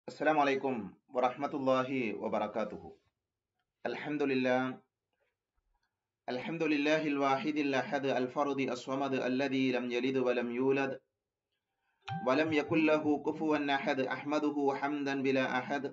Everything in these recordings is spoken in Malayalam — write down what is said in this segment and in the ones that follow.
السلام عليكم ورحمة الله وبركاته الحمد لله الحمد لله الواحد الأحد الفرد الصمد الذي لم يلد ولم يولد ولم يكن له كفوا أحد أحمده حمدا بلا أحد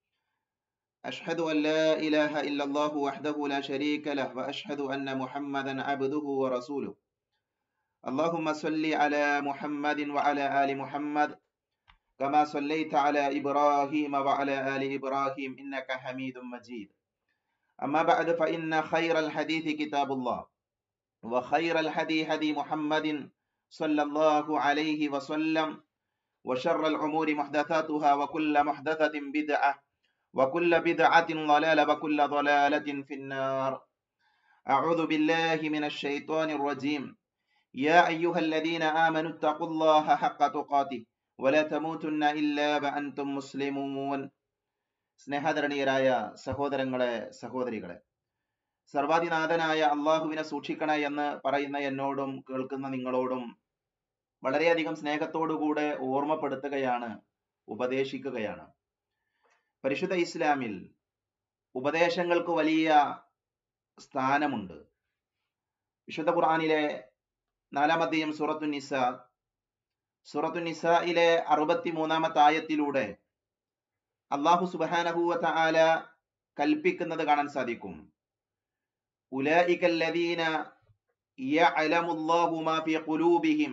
أشهد أن لا إله إلا الله وحده لا شريك له وأشهد أن محمدا عبده ورسوله اللهم صل على محمد وعلى آل محمد كما صليت على إبراهيم وعلى آل إبراهيم إنك حميد مجيد أما بعد فإن خير الحديث كتاب الله وخير الهدي هدي محمد صلى الله عليه وسلم وشر الأمور محدثاتها وكل محدثة بدعة وكل بدعة ضلالة وكل ضلالة في النار أعوذ بالله من الشيطان الرجيم يا أيها الذين آمنوا اتقوا الله حق تقاته ولا تموتن إلا وأنتم مسلمون സ്നേഹധരണീയരായ സഹോദരങ്ങളെ സഹോദരികളെ സർവാധിനാഥനായ അള്ളാഹുവിനെ സൂക്ഷിക്കണേ എന്ന് പറയുന്ന എന്നോടും കേൾക്കുന്ന നിങ്ങളോടും വളരെയധികം സ്നേഹത്തോടുകൂടെ ഓർമ്മപ്പെടുത്തുകയാണ് ഉപദേശിക്കുകയാണ് പരിശുദ്ധ ഇസ്ലാമിൽ ഉപദേശങ്ങൾക്ക് വലിയ സ്ഥാനമുണ്ട് വിശുദ്ധ ഖുർആനിലെ നാലാമത്തെയും സൂറത്തു നിസ സൂറത്തു നിസയിലെ അറുപത്തി മൂന്നാമത്തെ ആയത്തിലൂടെ അള്ളാഹു സുബാനഹുവ ആല കൽപ്പിക്കുന്നത് കാണാൻ സാധിക്കും ഉലൈകല്ലദീന യഅലമുല്ലാഹു മാ ഫീ ഖുലൂബിഹിം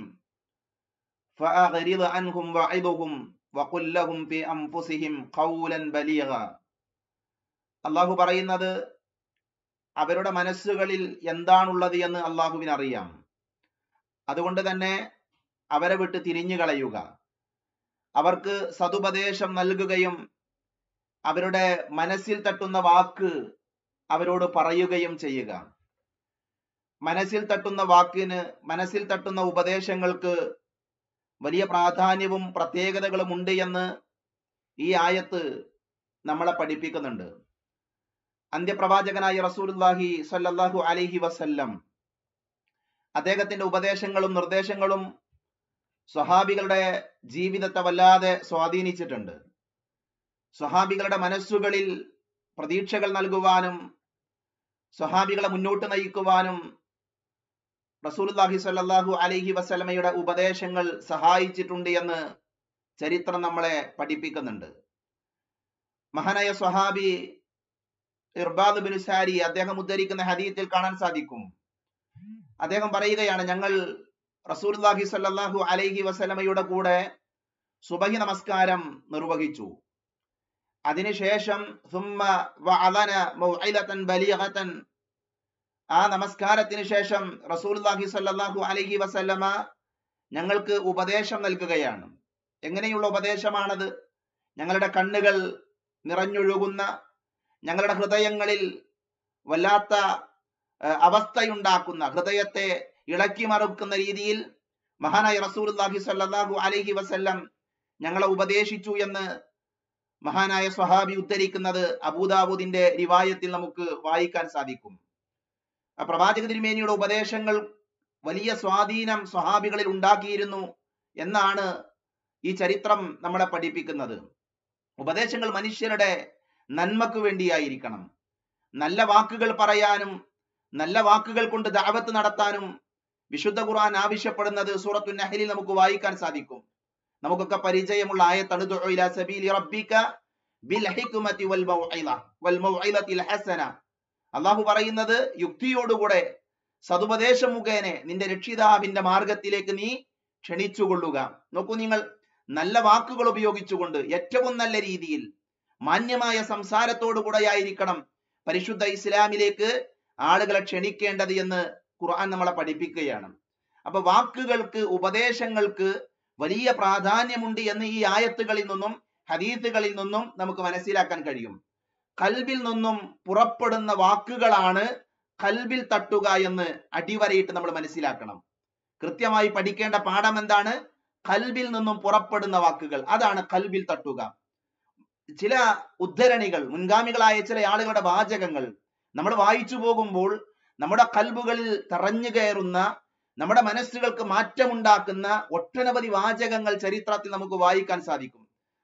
ഫഅഗ്രിദ് അൻഹും വഇദുഹും വഖുൽ ലഹും ഫീ അൻഫുസിഹിം ഖൗലൻ ബലീഗ അള്ളാഹു പറയുന്നത് അവരുടെ മനസ്സുകളിൽ എന്താണുള്ളത് എന്ന് അള്ളാഹുവിന് അറിയാം അതുകൊണ്ട് തന്നെ അവരെ വിട്ട് തിരിഞ്ഞു കളയുക അവർക്ക് സതുപദേശം നൽകുകയും അവരുടെ മനസ്സിൽ തട്ടുന്ന വാക്ക് അവരോട് പറയുകയും ചെയ്യുക മനസ്സിൽ തട്ടുന്ന വാക്കിന് മനസ്സിൽ തട്ടുന്ന ഉപദേശങ്ങൾക്ക് വലിയ പ്രാധാന്യവും പ്രത്യേകതകളും ഉണ്ട് എന്ന് ഈ ആയത്ത് നമ്മളെ പഠിപ്പിക്കുന്നുണ്ട് അന്ത്യപ്രവാചകനായ റസൂലുല്ലാഹി സല്ലല്ലാഹു അലൈഹി വസല്ലം അദ്ദേഹത്തിന്റെ ഉപദേശങ്ങളും നിർദ്ദേശങ്ങളും സ്വഹാബികളുടെ ജീവിതത്തെ വല്ലാതെ സ്വാധീനിച്ചിട്ടുണ്ട് സ്വഹാബികളുടെ മനസ്സുകളിൽ പ്രതീക്ഷകൾ നൽകുവാനും സ്വഹാബികളെ മുന്നോട്ട് നയിക്കുവാനും റസൂലുല്ലാഹി സ്വല്ലല്ലാഹു അലൈഹി വസല്ലമയുടെ ഉപദേശങ്ങൾ സഹായിച്ചിട്ടുണ്ട് എന്ന് ചരിത്രം നമ്മളെ പഠിപ്പിക്കുന്നുണ്ട് മഹാനായ സ്വഹാബി ഇർബാദ് ബിൻ സാരി അദ്ദേഹം ഉദ്ധരിക്കുന്ന ഹദീത്തിൽ കാണാൻ സാധിക്കും അദ്ദേഹം പറയുകയാണ് ഞങ്ങൾ റസൂൽഹി സല്ലാഹു അലൈഹി വസലമയുടെ കൂടെ സുബഹി നമസ്കാരം നിർവഹിച്ചു അതിനുശേഷം ആ നമസ്കാരത്തിന് ശേഷം റസൂൽഹി സല്ലാഹു അലൈഹി വസല്ലമ ഞങ്ങൾക്ക് ഉപദേശം നൽകുകയാണ് എങ്ങനെയുള്ള ഉപദേശമാണത് ഞങ്ങളുടെ കണ്ണുകൾ നിറഞ്ഞൊഴുകുന്ന ഞങ്ങളുടെ ഹൃദയങ്ങളിൽ വല്ലാത്ത അവസ്ഥയുണ്ടാക്കുന്ന ഹൃദയത്തെ ഇളക്കി മറുക്കുന്ന രീതിയിൽ മഹാനായ റസൂൽഹി സല്ലാഹു അലൈഹി വസല്ലം ഞങ്ങളെ ഉപദേശിച്ചു എന്ന് മഹാനായ സ്വഹാബി ഉദ്ധരിക്കുന്നത് അബൂദാബുദിന്റെ റിവായത്തിൽ നമുക്ക് വായിക്കാൻ സാധിക്കും ആ പ്രവാചക തിരുമേനിയുടെ ഉപദേശങ്ങൾ വലിയ സ്വാധീനം സ്വഹാബികളിൽ ഉണ്ടാക്കിയിരുന്നു എന്നാണ് ഈ ചരിത്രം നമ്മളെ പഠിപ്പിക്കുന്നത് ഉപദേശങ്ങൾ മനുഷ്യരുടെ നന്മക്ക് വേണ്ടിയായിരിക്കണം നല്ല വാക്കുകൾ പറയാനും നല്ല വാക്കുകൾ കൊണ്ട് ദാവത്ത് നടത്താനും വിശുദ്ധ ഖുർആൻ ആവശ്യപ്പെടുന്നത് സൂറത്തു നഹലിൽ നമുക്ക് വായിക്കാൻ സാധിക്കും നമുക്കൊക്കെ പരിചയമുള്ള ആയത്താണ് അള്ളാഹു പറയുന്നത് യുക്തിയോടുകൂടെ സതുപദേശം മുഖേന നിന്റെ രക്ഷിതാവിന്റെ മാർഗത്തിലേക്ക് നീ ക്ഷണിച്ചുകൊള്ളുക നോക്കൂ നിങ്ങൾ നല്ല വാക്കുകൾ ഉപയോഗിച്ചുകൊണ്ട് ഏറ്റവും നല്ല രീതിയിൽ മാന്യമായ സംസാരത്തോടു കൂടെയായിരിക്കണം പരിശുദ്ധ ഇസ്ലാമിലേക്ക് ആളുകളെ ക്ഷണിക്കേണ്ടത് എന്ന് ഖുർആൻ നമ്മളെ പഠിപ്പിക്കുകയാണ് അപ്പൊ വാക്കുകൾക്ക് ഉപദേശങ്ങൾക്ക് വലിയ പ്രാധാന്യമുണ്ട് എന്ന് ഈ ആയത്തുകളിൽ നിന്നും ഹദീത്തുകളിൽ നിന്നും നമുക്ക് മനസ്സിലാക്കാൻ കഴിയും കൽബിൽ നിന്നും പുറപ്പെടുന്ന വാക്കുകളാണ് കൽബിൽ തട്ടുക എന്ന് അടിവരയിട്ട് നമ്മൾ മനസ്സിലാക്കണം കൃത്യമായി പഠിക്കേണ്ട പാഠം എന്താണ് കൽബിൽ നിന്നും പുറപ്പെടുന്ന വാക്കുകൾ അതാണ് കൽബിൽ തട്ടുക ചില ഉദ്ധരണികൾ മുൻഗാമികളായ ചില ആളുകളുടെ വാചകങ്ങൾ നമ്മൾ വായിച്ചു പോകുമ്പോൾ നമ്മുടെ കൽബുകളിൽ തറഞ്ഞു കയറുന്ന നമ്മുടെ മനസ്സുകൾക്ക് മാറ്റമുണ്ടാക്കുന്ന ഒട്ടനവധി വാചകങ്ങൾ ചരിത്രത്തിൽ നമുക്ക് വായിക്കാൻ സാധിക്കും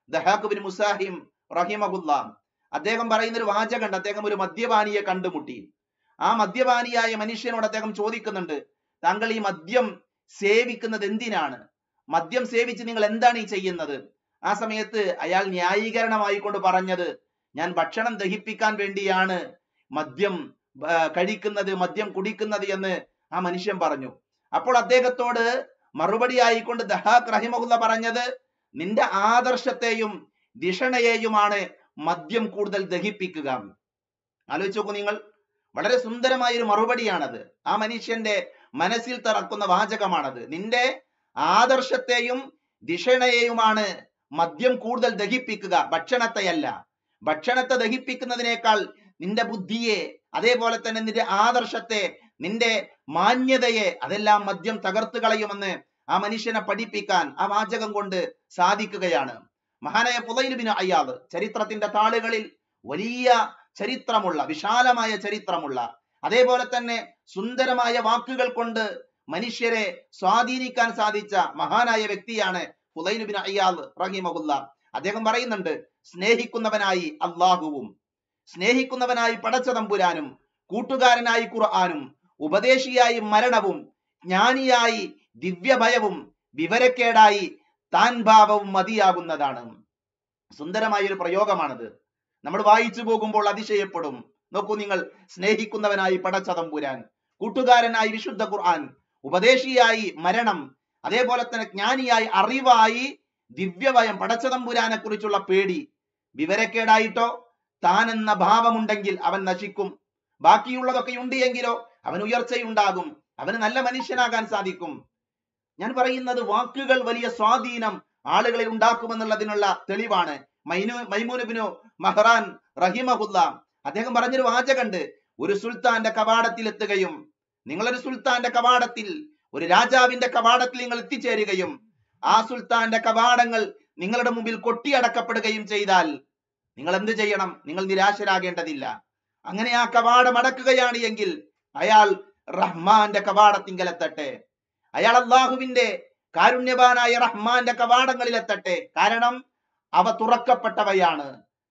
ദഹാഖ് ബിൻ മുസാഹിം റഹിമഹുല്ല അദ്ദേഹം പറയുന്ന ഒരു വാചകണ്ട് അദ്ദേഹം ഒരു മദ്യപാനിയെ കണ്ടുമുട്ടി ആ മദ്യപാനിയായ മനുഷ്യനോട് അദ്ദേഹം ചോദിക്കുന്നുണ്ട് താങ്കൾ ഈ മദ്യം സേവിക്കുന്നത് എന്തിനാണ് മദ്യം സേവിച്ച് നിങ്ങൾ എന്താണ് ഈ ചെയ്യുന്നത് ആ സമയത്ത് അയാൾ ന്യായീകരണമായി കൊണ്ട് പറഞ്ഞത് ഞാൻ ഭക്ഷണം ദഹിപ്പിക്കാൻ വേണ്ടിയാണ് മദ്യം ആ, കഴിക്കുന്നത് മദ്യം കുടിക്കുന്നത് എന്ന് ആ മനുഷ്യൻ പറഞ്ഞു അപ്പോൾ അദ്ദേഹത്തോട് മറുപടി ആയിക്കൊണ്ട് ദഹാഖ് റഹിമഹുല്ല പറഞ്ഞത് നിന്റെ ആദർശത്തെയും ധിഷണയെയുമാണ് മദ്യം കൂടുതൽ ദഹിപ്പിക്കുക ആലോചിച്ച് നോക്കൂ നിങ്ങൾ വളരെ സുന്ദരമായ ഒരു മറുപടിയാണത് ആ മനുഷ്യന്റെ മനസ്സിൽ തറക്കുന്ന വാചകമാണത് നിന്റെ ആദർശത്തെയും ധിഷണയെയുമാണ് മദ്യം കൂടുതൽ ദഹിപ്പിക്കുക ഭക്ഷണത്തെയല്ല ഭക്ഷണത്തെ ദഹിപ്പിക്കുന്നതിനേക്കാൾ നിന്റെ ബുദ്ധിയെ അതേപോലെ തന്നെ നിന്റെ ആദർശത്തെ നിന്റെ മാന്യതയെ അതെല്ലാം മദ്യം തകർത്തു കളയുമെന്ന് ആ മനുഷ്യനെ പഠിപ്പിക്കാൻ ആ വാചകം കൊണ്ട് സാധിക്കുകയാണ് മഹാനായ പുതയിലുബിന് അയ്യാദ് ചരിത്രത്തിന്റെ താളുകളിൽ വലിയ ചരിത്രമുള്ള വിശാലമായ ചരിത്രമുള്ള അതേപോലെ തന്നെ സുന്ദരമായ വാക്കുകൾ കൊണ്ട് മനുഷ്യരെ സ്വാധീനിക്കാൻ സാധിച്ച മഹാനായ വ്യക്തിയാണ് ഫുലൈനുബിൻ അയ്യാദ് റഹിമഹുല്ല അദ്ദേഹം പറയുന്നുണ്ട് സ്നേഹിക്കുന്നവനായി അള്ളാഹുവും സ്നേഹിക്കുന്നവനായി പടച്ചതമ്പുരാനും കൂട്ടുകാരനായി ഖുർആാനും ഉപദേശിയായി മരണവും ജ്ഞാനിയായി ദിവ്യഭയവും വിവരക്കേടായി താൻ ഭാവവും മതിയാകുന്നതാണ് സുന്ദരമായ ഒരു പ്രയോഗമാണത് നമ്മൾ വായിച്ചു പോകുമ്പോൾ അതിശയപ്പെടും നോക്കൂ നിങ്ങൾ സ്നേഹിക്കുന്നവനായി പടച്ചതമ്പുരാൻ കൂട്ടുകാരനായി വിശുദ്ധ ഖുർആൻ ഉപദേശിയായി മരണം അതേപോലെ തന്നെ ജ്ഞാനിയായി അറിവായി ദിവ്യഭയം പടച്ചതമ്പുരാനെ കുറിച്ചുള്ള പേടി വിവരക്കേടായിട്ടോ താൻ എന്ന ഭാവമുണ്ടെങ്കിൽ അവൻ നശിക്കും ബാക്കിയുള്ളതൊക്കെ ഉണ്ട് എങ്കിലോ അവൻ ഉയർച്ചയുണ്ടാകും അവന് നല്ല മനുഷ്യനാകാൻ സാധിക്കും ഞാൻ പറയുന്നത് വാക്കുകൾ വലിയ സ്വാധീനം ആളുകളിൽ ഉണ്ടാക്കുമെന്നുള്ളതിനുള്ള തെളിവാണ് മൈനു മൈമൂനുബിനു മഹ്റാൻ റഹിമഹുല്ല അദ്ദേഹം പറഞ്ഞൊരു വാചകണ്ട് ഒരു സുൽത്താന്റെ കവാടത്തിൽ എത്തുകയും നിങ്ങളൊരു സുൽത്താന്റെ കവാടത്തിൽ ഒരു രാജാവിന്റെ കവാടത്തിൽ നിങ്ങൾ എത്തിച്ചേരുകയും ആ സുൽത്താന്റെ കവാടങ്ങൾ നിങ്ങളുടെ മുമ്പിൽ കൊട്ടിയടക്കപ്പെടുകയും ചെയ്താൽ നിങ്ങൾ എന്ത് ചെയ്യണം നിങ്ങൾ നിരാശരാകേണ്ടതില്ല അങ്ങനെ ആ കവാടം അടക്കുകയാണ് എങ്കിൽ അയാൾ റഹ്മാന്റെ കവാടത്തിങ്കലെത്തട്ടെ അയാൾ അള്ളാഹുവിന്റെ കാരുണ്യവാനായ റഹ്മാന്റെ കവാടങ്ങളിലെത്തട്ടെ കാരണം അവ തുറക്കപ്പെട്ടവയാണ്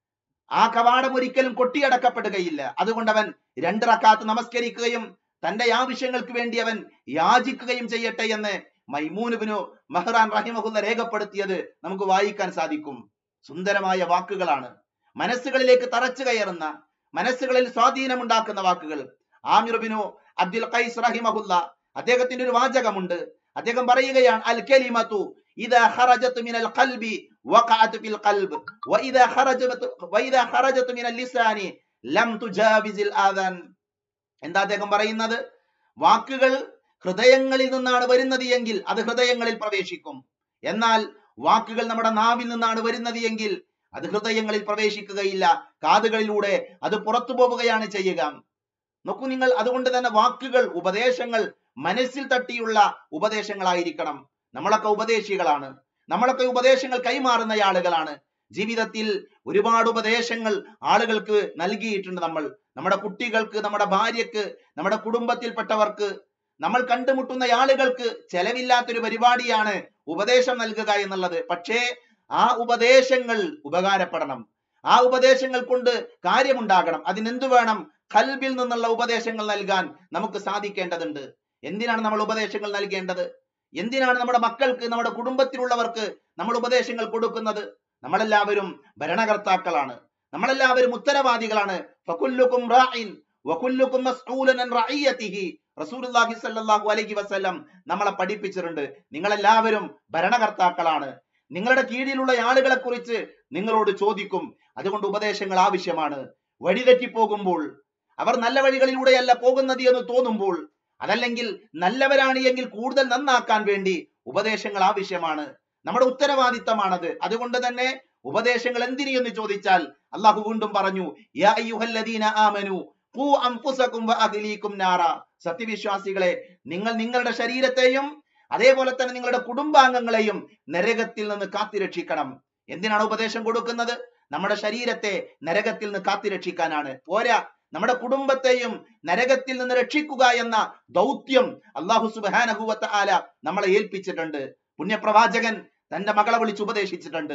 ആ കവാടം ഒരിക്കലും കൊട്ടിയടക്കപ്പെടുകയില്ല അതുകൊണ്ട് അവൻ രണ്ട് റക്കാത്ത് നമസ്കരിക്കുകയും തന്റെ ആവശ്യങ്ങൾക്ക് വേണ്ടി അവൻ യാചിക്കുകയും ചെയ്യട്ടെ എന്ന് മൈമൂനുബിനു മഹ്റാൻ റഹിമഹുല്ല രേഖപ്പെടുത്തിയത് നമുക്ക് വായിക്കാൻ സാധിക്കും സുന്ദരമായ വാക്കുകളാണ് മനസ്സുകളിലേക്ക് തറച്ചു കയറുന്ന മനസ്സുകളിൽ സ്വാധീനമുണ്ടാക്കുന്ന വാക്കുകൾ ആമിറുബിനു അബ്ദുൽ ഖൈസ് റഹിമഹുല്ല അദ്ദേഹത്തിന്റെ ഒരു വാചകമുണ്ട് അദ്ദേഹം പറയുകയാണ് അൽ കലിമത്തു ഇദാ ഖറജത് മിനൽ ഖൽബി വഖഅത് ഫിൽ ഖൽബ് വഇദാ ഖറജത് വഇദാ ഖറജത് മിനൽ ലിസാനി ലം തുജാവിസിൽ ആദാൻ എന്താ അദ്ദേഹം പറയുന്നത് വാക്കുകൾ ഹൃദയങ്ങളിൽ നിന്നാണ് വരുന്നത് എങ്കിൽ അത് ഹൃദയങ്ങളിൽ പ്രവേശിക്കും എന്നാൽ വാക്കുകൾ നമ്മുടെ നാവിൽ നിന്നാണ് വരുന്നത് എങ്കിൽ അത് ഹൃദയങ്ങളിൽ പ്രവേശിക്കുകയില്ല കാതുകളിലൂടെ അത് പുറത്തു പോവുകയാണ് ചെയ്യുക നോക്കൂ നിങ്ങൾ അതുകൊണ്ട് തന്നെ വാക്കുകൾ ഉപദേശങ്ങൾ മനസ്സിൽ തട്ടിയുള്ള ഉപദേശങ്ങളായിരിക്കണം നമ്മളൊക്കെ ഉപദേശികളാണ് നമ്മളൊക്കെ ഉപദേശങ്ങൾ കൈമാറുന്ന ആളുകളാണ് ജീവിതത്തിൽ ഒരുപാട് ഉപദേശങ്ങൾ ആളുകൾക്ക് നൽകിയിട്ടുണ്ട് നമ്മൾ നമ്മുടെ കുട്ടികൾക്ക് നമ്മുടെ ഭാര്യക്ക് നമ്മുടെ കുടുംബത്തിൽപ്പെട്ടവർക്ക് നമ്മൾ കണ്ടുമുട്ടുന്ന ആളുകൾക്ക് ചെലവില്ലാത്തൊരു പരിപാടിയാണ് ഉപദേശം നൽകുക എന്നുള്ളത് പക്ഷേ ആ ഉപദേശങ്ങൾ ഉപകാരപ്പെടണം ആ ഉപദേശങ്ങൾ കൊണ്ട് കാര്യമുണ്ടാകണം അതിനെന്തു വേണം കൽബിൽ നിന്നുള്ള ഉപദേശങ്ങൾ നൽകാൻ നമുക്ക് സാധിക്കേണ്ടതുണ്ട് എന്തിനാണ് നമ്മൾ ഉപദേശങ്ങൾ നൽകേണ്ടത് എന്തിനാണ് നമ്മുടെ മക്കൾക്ക് നമ്മുടെ കുടുംബത്തിലുള്ളവർക്ക് നമ്മൾ ഉപദേശങ്ങൾ കൊടുക്കുന്നത് നമ്മളെല്ലാവരും ഭരണകർത്താക്കളാണ് നമ്മളെല്ലാവരും ഉത്തരവാദികളാണ് ഫകുല്ലുക്കും റാഇൻ വകുല്ലുക്കും മസ്ഊലൻ അൻ റഇയതിഹി റസൂലുള്ളാഹി സ്വല്ലല്ലാഹു അലൈഹി വസല്ലം നമ്മളെ പഠിപ്പിച്ചിട്ടുണ്ട് നിങ്ങളെല്ലാവരും ഭരണകർത്താക്കളാണ് നിങ്ങളുടെ കീഴിലുള്ള ആളുകളെ കുറിച്ച് നിങ്ങളോട് ചോദിക്കും അതുകൊണ്ട് ഉപദേശങ്ങൾ ആവശ്യമാണ് വഴിതെറ്റി പോകുമ്പോൾ അവർ നല്ല വഴികളിലൂടെയല്ല പോകുന്നത് എന്ന് തോന്നുമ്പോൾ അതല്ലെങ്കിൽ നല്ലവരാണ് എങ്കിൽ കൂടുതൽ നന്നാക്കാൻ വേണ്ടി ഉപദേശങ്ങൾ ആവശ്യമാണ് നമ്മുടെ ഉത്തരവാദിത്തമാണത് അതുകൊണ്ട് തന്നെ ഉപദേശങ്ങൾ എന്തിനു എന്ന് ചോദിച്ചാൽ അള്ളാഹു വീണ്ടും പറഞ്ഞു യാ അയ്യുഹല്ലദീന ആമനു ഖൂ അൻഫുസകും വഅഹ്ലീകും നാറ സത്യവിശ്വാസികളെ നിങ്ങൾ നിങ്ങളുടെ ശരീരത്തെയും അതേപോലെ തന്നെ നിങ്ങളുടെ കുടുംബാംഗങ്ങളെയും നരകത്തിൽ നിന്ന് കാത്തിരക്ഷിക്കണം എന്തിനാണ് ഉപദേശം കൊടുക്കുന്നത് നമ്മുടെ ശരീരത്തെ നരകത്തിൽ നിന്ന് കാത്തിരക്ഷിക്കാനാണ് പോരാ നമ്മുടെ കുടുംബത്തെയും നരകത്തിൽ നിന്ന് രക്ഷിക്കുക എന്ന ദൗത്യം അള്ളാഹു സുബാനഹുവത്ത ആല നമ്മളെ ഏൽപ്പിച്ചിട്ടുണ്ട് പുണ്യപ്രവാചകൻ തന്റെ മകളെ വിളിച്ച് ഉപദേശിച്ചിട്ടുണ്ട്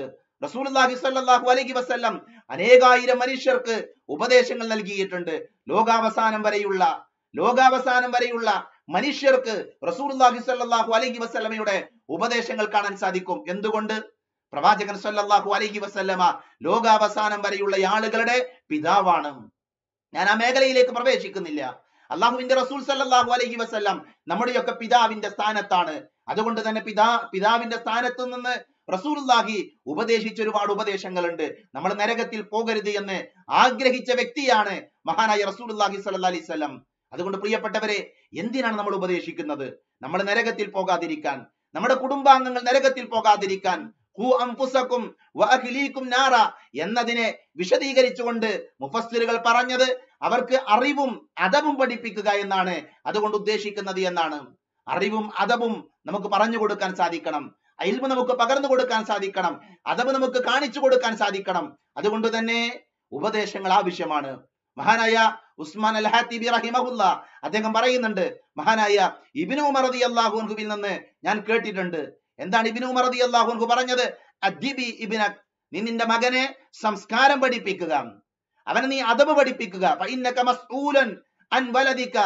റസൂലുള്ളാഹി സ്വല്ലല്ലാഹു അലൈഹി വസല്ലം അനേകായിരം മനുഷ്യർക്ക് ഉപദേശങ്ങൾ നൽകിയിട്ടുണ്ട് ലോകാവസാനം വരെയുള്ള ലോകാവസാനം വരെയുള്ള മനുഷ്യർക്ക് റസൂലുള്ളാഹി സ്വല്ലല്ലാഹു അലൈഹി വസല്ലമയുടെ ഉപദേശങ്ങൾ കാണാൻ സാധിക്കും എന്തുകൊണ്ട് പ്രവാചകൻ സ്വല്ലല്ലാഹു അലൈഹി വസല്ലമ ലോകാവസാനം വരെയുള്ള ആളുകളുടെ പിതാവാണ് ഞാൻ ആ മേഖലയിലേക്ക് പ്രവേശിക്കുന്നില്ല അള്ളാഹുവിന്റെ റസൂൽ സല്ലല്ലാഹു അലൈഹി വസല്ലം നമ്മുടെയൊക്കെ പിതാവിന്റെ സ്ഥാനത്താണ് അതുകൊണ്ട് തന്നെ പിതാ പിതാവിന്റെ സ്ഥാനത്ത് നിന്ന് റസൂലുള്ളാഹി ഉപദേശിച്ച ഒരുപാട് ഉപദേശങ്ങളുണ്ട് നമ്മൾ നരകത്തിൽ പോകരുത് എന്ന് ആഗ്രഹിച്ച വ്യക്തിയാണ് മഹാനായ റസൂലുള്ളാഹി സ്വല്ലല്ലാഹി അലൈഹി വസല്ലം അതുകൊണ്ട് പ്രിയപ്പെട്ടവരെ എന്തിനാണ് നമ്മൾ ഉപദേശിക്കുന്നത് നമ്മൾ നരകത്തിൽ പോകാതിരിക്കാൻ നമ്മുടെ കുടുംബാംഗങ്ങൾ നരകത്തിൽ പോകാതിരിക്കാൻ ഖു അൻഫുസക്കും വഅഹ്ലീക്കും നാറ എന്നതിനെ വിശദീകരിച്ചുകൊണ്ട് മുഫസ്സിറുകൾ പറഞ്ഞത് അവർക്ക് അറിവും അദബും പഠിപ്പിക്കുക എന്നാണ് അതുകൊണ്ട് ഉദ്ദേശിക്കുന്നത് എന്നാണ് അറിവും അദബും നമുക്ക് പറഞ്ഞു കൊടുക്കാൻ സാധിക്കണം അയിൽമ നമുക്ക് പകർന്നു കൊടുക്കാൻ സാധിക്കണം അദബ് നമുക്ക് കാണിച്ചു കൊടുക്കാൻ സാധിക്കണം അതുകൊണ്ട് തന്നെ ഉപദേശങ്ങൾ ആവശ്യമാണ് മഹാനായ ഉസ്മാൻ അൽ ഹാത്തിബി റഹിമഹുല്ല അദ്ദേഹം പറയുന്നുണ്ട് മഹാനായ ഇബിനു ഉമർ റതി അള്ളാഹുൻഹുവിൽ നിന്ന് ഞാൻ കേട്ടിട്ടുണ്ട് എന്താണ് ഇബിനു ഉമർ റതി അള്ളാഹുൻഹു പറഞ്ഞത് അദ്ദിബി ഇബിന നീ നിന്റെ മകനെ സംസ്കാരം പഠിപ്പിക്കുക അവനെ നീ അദബ് പഠിപ്പിക്കുക ഫഇന്നക മസ്ഊലൻ അൻ വലദിക